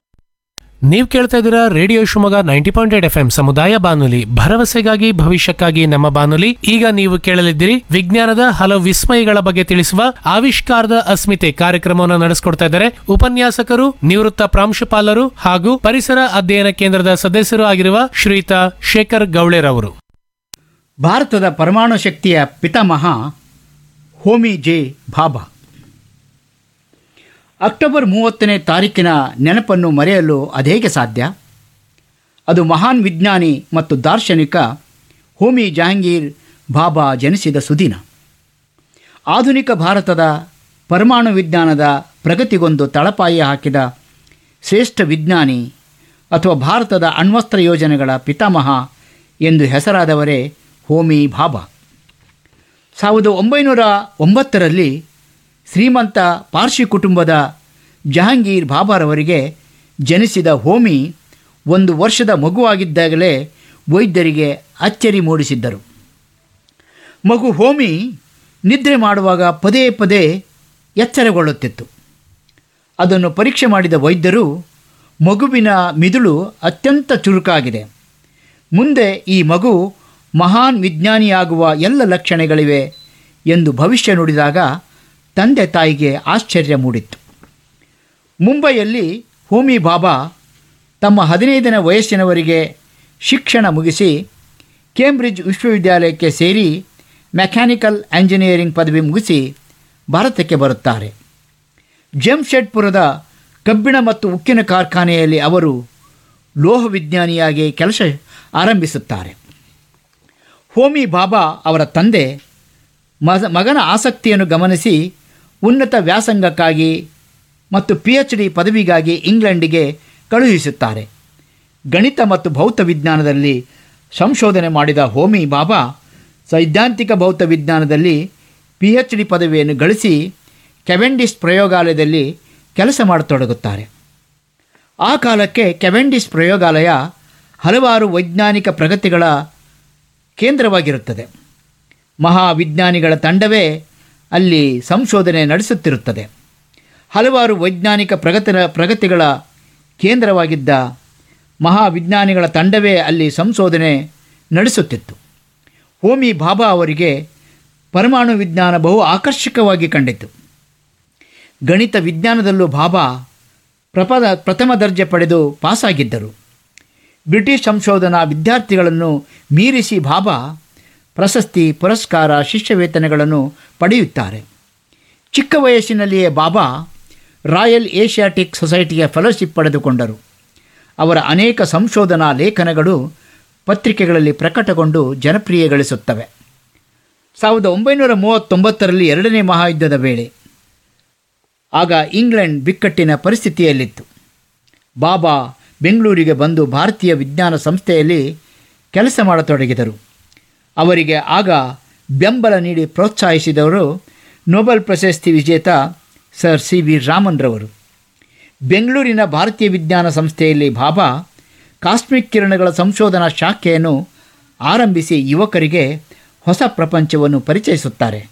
Speaker 16: ನೀವು ಕೇಳ್ತಾ ಇದ್ದೀರಾ radio Shivamogga ninety point eight F M ಸಮುದಾಯ ಬಾನುಲಿ ಭರವಸೆಗಾಗಿ ಭವಿಷ್ಯಕ್ಕಾಗಿ ನಮ್ಮ ಬಾನುಲಿ ಈಗ ನೀವು ಕೇಳಲಿದ್ದೀರಿ ವಿಜ್ಞಾನದ ಹಲವು ವಿಸ್ಮಯಗಳ ಬಗ್ಗೆ ತಿಳಿಸುವ ಆವಿಷ್ಕಾರದ ಅಸ್ಮಿತೆ ಕಾರ್ಯಕ್ರಮವನ್ನು ನಡೆಸಿಕೊಡ್ತಾ ಇದ್ದಾರೆ ಉಪನ್ಯಾಸಕರು ನಿವೃತ್ತ ಪ್ರಾಂಶುಪಾಲರು ಹಾಗೂ ಪರಿಸರ ಅಧ್ಯಯನ ಕೇಂದ್ರದ ಸದಸ್ಯರು ಆಗಿರುವ ಶ್ರೀಯುತ ಶೇಖರ್ ಗೌಳೆರವರು
Speaker 17: ಭಾರತದ ಪರಮಾಣು ಶಕ್ತಿಯ ಪಿತಾಮಹ ಹೋಮಿ ಜೆ ಭಾಬಾ ಅಕ್ಟೋಬರ್ ಮೂವತ್ತನೇ ತಾರೀಕಿನ ನೆನಪನ್ನು ಮರೆಯಲು ಅದೇಗೆ ಸಾಧ್ಯ ಅದು ಮಹಾನ್ ವಿಜ್ಞಾನಿ ಮತ್ತು ದಾರ್ಶನಿಕ ಹೋಮಿ ಜಹಾಂಗೀರ್ ಬಾಬಾ ಜನಿಸಿದ ಸುದಿನ ಆಧುನಿಕ ಭಾರತದ ಪರಮಾಣು ವಿಜ್ಞಾನದ ಪ್ರಗತಿಗೊಂದು ತಳಪಾಯ ಹಾಕಿದ ಶ್ರೇಷ್ಠ ವಿಜ್ಞಾನಿ ಅಥವಾ ಭಾರತದ ಅಣ್ವಸ್ತ್ರ ಯೋಜನೆಗಳ ಪಿತಾಮಹ ಎಂದು ಹೆಸರಾದವರೇ ಹೋಮಿ ಭಾಬಾ ಸಾವಿರದ ಒಂಬೈನೂರ ಒಂಬತ್ತರಲ್ಲಿ ಶ್ರೀಮಂತ ಪಾರ್ಸಿ ಕುಟುಂಬದ ಜಹಾಂಗೀರ್ ಬಾಬಾರವರಿಗೆ ಜನಿಸಿದ ಹೋಮಿ ಒಂದು ವರ್ಷದ ಮಗುವಾಗಿದ್ದಾಗಲೇ ವೈದ್ಯರಿಗೆ ಅಚ್ಚರಿ ಮೂಡಿಸಿದ್ದರು ಮಗು ಹೋಮಿ ನಿದ್ರೆ ಮಾಡುವಾಗ ಪದೇ ಪದೇ ಎಚ್ಚರಗೊಳ್ಳುತ್ತಿತ್ತು ಅದನ್ನು ಪರೀಕ್ಷೆ ಮಾಡಿದ ವೈದ್ಯರು ಮಗುವಿನ ಮಿದುಳು ಅತ್ಯಂತ ಚುರುಕಾಗಿದೆ ಮುಂದೆ ಈ ಮಗು ಮಹಾನ್ ವಿಜ್ಞಾನಿಯಾಗುವ ಎಲ್ಲ ಲಕ್ಷಣಗಳಿವೆ ಎಂದು ಭವಿಷ್ಯ ನುಡಿದಾಗ ತಂದೆ ತಾಯಿಗೆ ಆಶ್ಚರ್ಯ ಮೂಡಿತ್ತು ಮುಂಬೈಯಲ್ಲಿ ಹೋಮಿ ಬಾಬಾ ತಮ್ಮ ಹದಿನೈದನೇ ವಯಸ್ಸಿನವರಿಗೆ ಶಿಕ್ಷಣ ಮುಗಿಸಿ ಕೇಂಬ್ರಿಡ್ಜ್ ವಿಶ್ವವಿದ್ಯಾಲಯಕ್ಕೆ ಸೇರಿ ಮೆಕ್ಯಾನಿಕಲ್ ಎಂಜಿನಿಯರಿಂಗ್ ಪದವಿ ಮುಗಿಸಿ ಭಾರತಕ್ಕೆ ಬರುತ್ತಾರೆ ಜಮ್ಶೆಡ್ಪುರದ ಕಬ್ಬಿಣ ಮತ್ತು ಉಕ್ಕಿನ ಕಾರ್ಖಾನೆಯಲ್ಲಿ ಅವರು ಲೋಹ ವಿಜ್ಞಾನಿಯಾಗಿ ಕೆಲಸ ಆರಂಭಿಸುತ್ತಾರೆ ಹೋಮಿ ಬಾಬಾ ಅವರ ತಂದೆ ಮಗ ಮಗನ ಆಸಕ್ತಿಯನ್ನು ಗಮನಿಸಿ ಉನ್ನತ ವ್ಯಾಸಂಗಕ್ಕಾಗಿ ಮತ್ತು ಪಿ ಎಚ್ ಡಿ ಪದವಿಗಾಗಿ ಇಂಗ್ಲೆಂಡಿಗೆ ಕಳುಹಿಸುತ್ತಾರೆ ಗಣಿತ ಮತ್ತು ಭೌತ ವಿಜ್ಞಾನದಲ್ಲಿ ಸಂಶೋಧನೆ ಮಾಡಿದ ಹೋಮಿ ಬಾಬಾ ಸೈದ್ಧಾಂತಿಕ ಭೌತ ವಿಜ್ಞಾನದಲ್ಲಿ ಪಿ ಎಚ್ ಡಿ ಪದವಿಯನ್ನು ಗಳಿಸಿ ಕೆವೆಂಡಿಸ್ ಪ್ರಯೋಗಾಲಯದಲ್ಲಿ ಕೆಲಸ ಮಾಡತೊಡಗುತ್ತಾರೆ ಆ ಕಾಲಕ್ಕೆ ಕೆವೆಂಡಿಸ್ ಪ್ರಯೋಗಾಲಯ ಹಲವಾರು ವೈಜ್ಞಾನಿಕ ಪ್ರಗತಿಗಳ ಕೇಂದ್ರವಾಗಿರುತ್ತದೆ ಮಹಾವಿಜ್ಞಾನಿಗಳ ತಂಡವೇ ಅಲ್ಲಿ ಸಂಶೋಧನೆ ನಡೆಸುತ್ತಿರುತ್ತದೆ ಹಲವಾರು ವೈಜ್ಞಾನಿಕ ಪ್ರಗತಿ ಪ್ರಗತಿಗಳ ಕೇಂದ್ರವಾಗಿದ್ದ ಮಹಾವಿಜ್ಞಾನಿಗಳ ತಂಡವೇ ಅಲ್ಲಿ ಸಂಶೋಧನೆ ನಡೆಸುತ್ತಿತ್ತು ಹೋಮಿ ಬಾಬಾ ಅವರಿಗೆ ಪರಮಾಣು ವಿಜ್ಞಾನ ಬಹು ಆಕರ್ಷಕವಾಗಿ ಕಂಡಿತು ಗಣಿತ ವಿಜ್ಞಾನದಲ್ಲೂ ಬಾಬಾ ಪ್ರಪದ ಪ್ರಥಮ ದರ್ಜೆ ಪಡೆದು ಪಾಸಾಗಿದ್ದರು ಬ್ರಿಟಿಷ್ ಸಂಶೋಧನಾ ವಿದ್ಯಾರ್ಥಿಗಳನ್ನು ಮೀರಿಸಿ ಬಾಬಾ ಪ್ರಶಸ್ತಿ ಪುರಸ್ಕಾರ ಶಿಷ್ಯವೇತನಗಳನ್ನು ಪಡೆಯುತ್ತಾರೆ ಚಿಕ್ಕ ವಯಸ್ಸಿನಲ್ಲಿಯೇ ಬಾಬಾ ರಾಯಲ್ ಏಷ್ಯಾಟಿಕ್ ಸೊಸೈಟಿಯ ಫೆಲೋಶಿಪ್ ಪಡೆದುಕೊಂಡರು ಅವರ ಅನೇಕ ಸಂಶೋಧನಾ ಲೇಖನಗಳು ಪತ್ರಿಕೆಗಳಲ್ಲಿ ಪ್ರಕಟಗೊಂಡು ಜನಪ್ರಿಯಗಳಿಸುತ್ತವೆ ಸಾವಿರದ ಒಂಬೈನೂರ ಮೂವತ್ತೊಂಬತ್ತರಲ್ಲಿ ಎರಡನೇ ಮಹಾಯುದ್ಧದ ವೇಳೆ ಆಗ ಇಂಗ್ಲೆಂಡ್ ಬಿಕ್ಕಟ್ಟಿನ ಪರಿಸ್ಥಿತಿಯಲ್ಲಿತ್ತು ಬಾಬಾ ಬೆಂಗಳೂರಿಗೆ ಬಂದು ಭಾರತೀಯ ವಿಜ್ಞಾನ ಸಂಸ್ಥೆಯಲ್ಲಿ ಕೆಲಸ ಮಾಡತೊಡಗಿದರು ಅವರಿಗೆ ಆಗ ಬೆಂಬಲ ನೀಡಿ ಪ್ರೋತ್ಸಾಹಿಸಿದವರು ನೊಬೆಲ್ ಪ್ರಶಸ್ತಿ ವಿಜೇತ ಸರ್ ಸಿ ವಿ ರಾಮನ್ರವರು ಬೆಂಗಳೂರಿನ ಭಾರತೀಯ ವಿಜ್ಞಾನ ಸಂಸ್ಥೆಯಲ್ಲಿ ಭಾಭಾ ಕಾಸ್ಮಿಕ್ ಕಿರಣಗಳ ಸಂಶೋಧನಾ ಶಾಖೆಯನ್ನು ಆರಂಭಿಸಿ ಯುವಕರಿಗೆ ಹೊಸ ಪ್ರಪಂಚವನ್ನು ಪರಿಚಯಿಸುತ್ತಾರೆ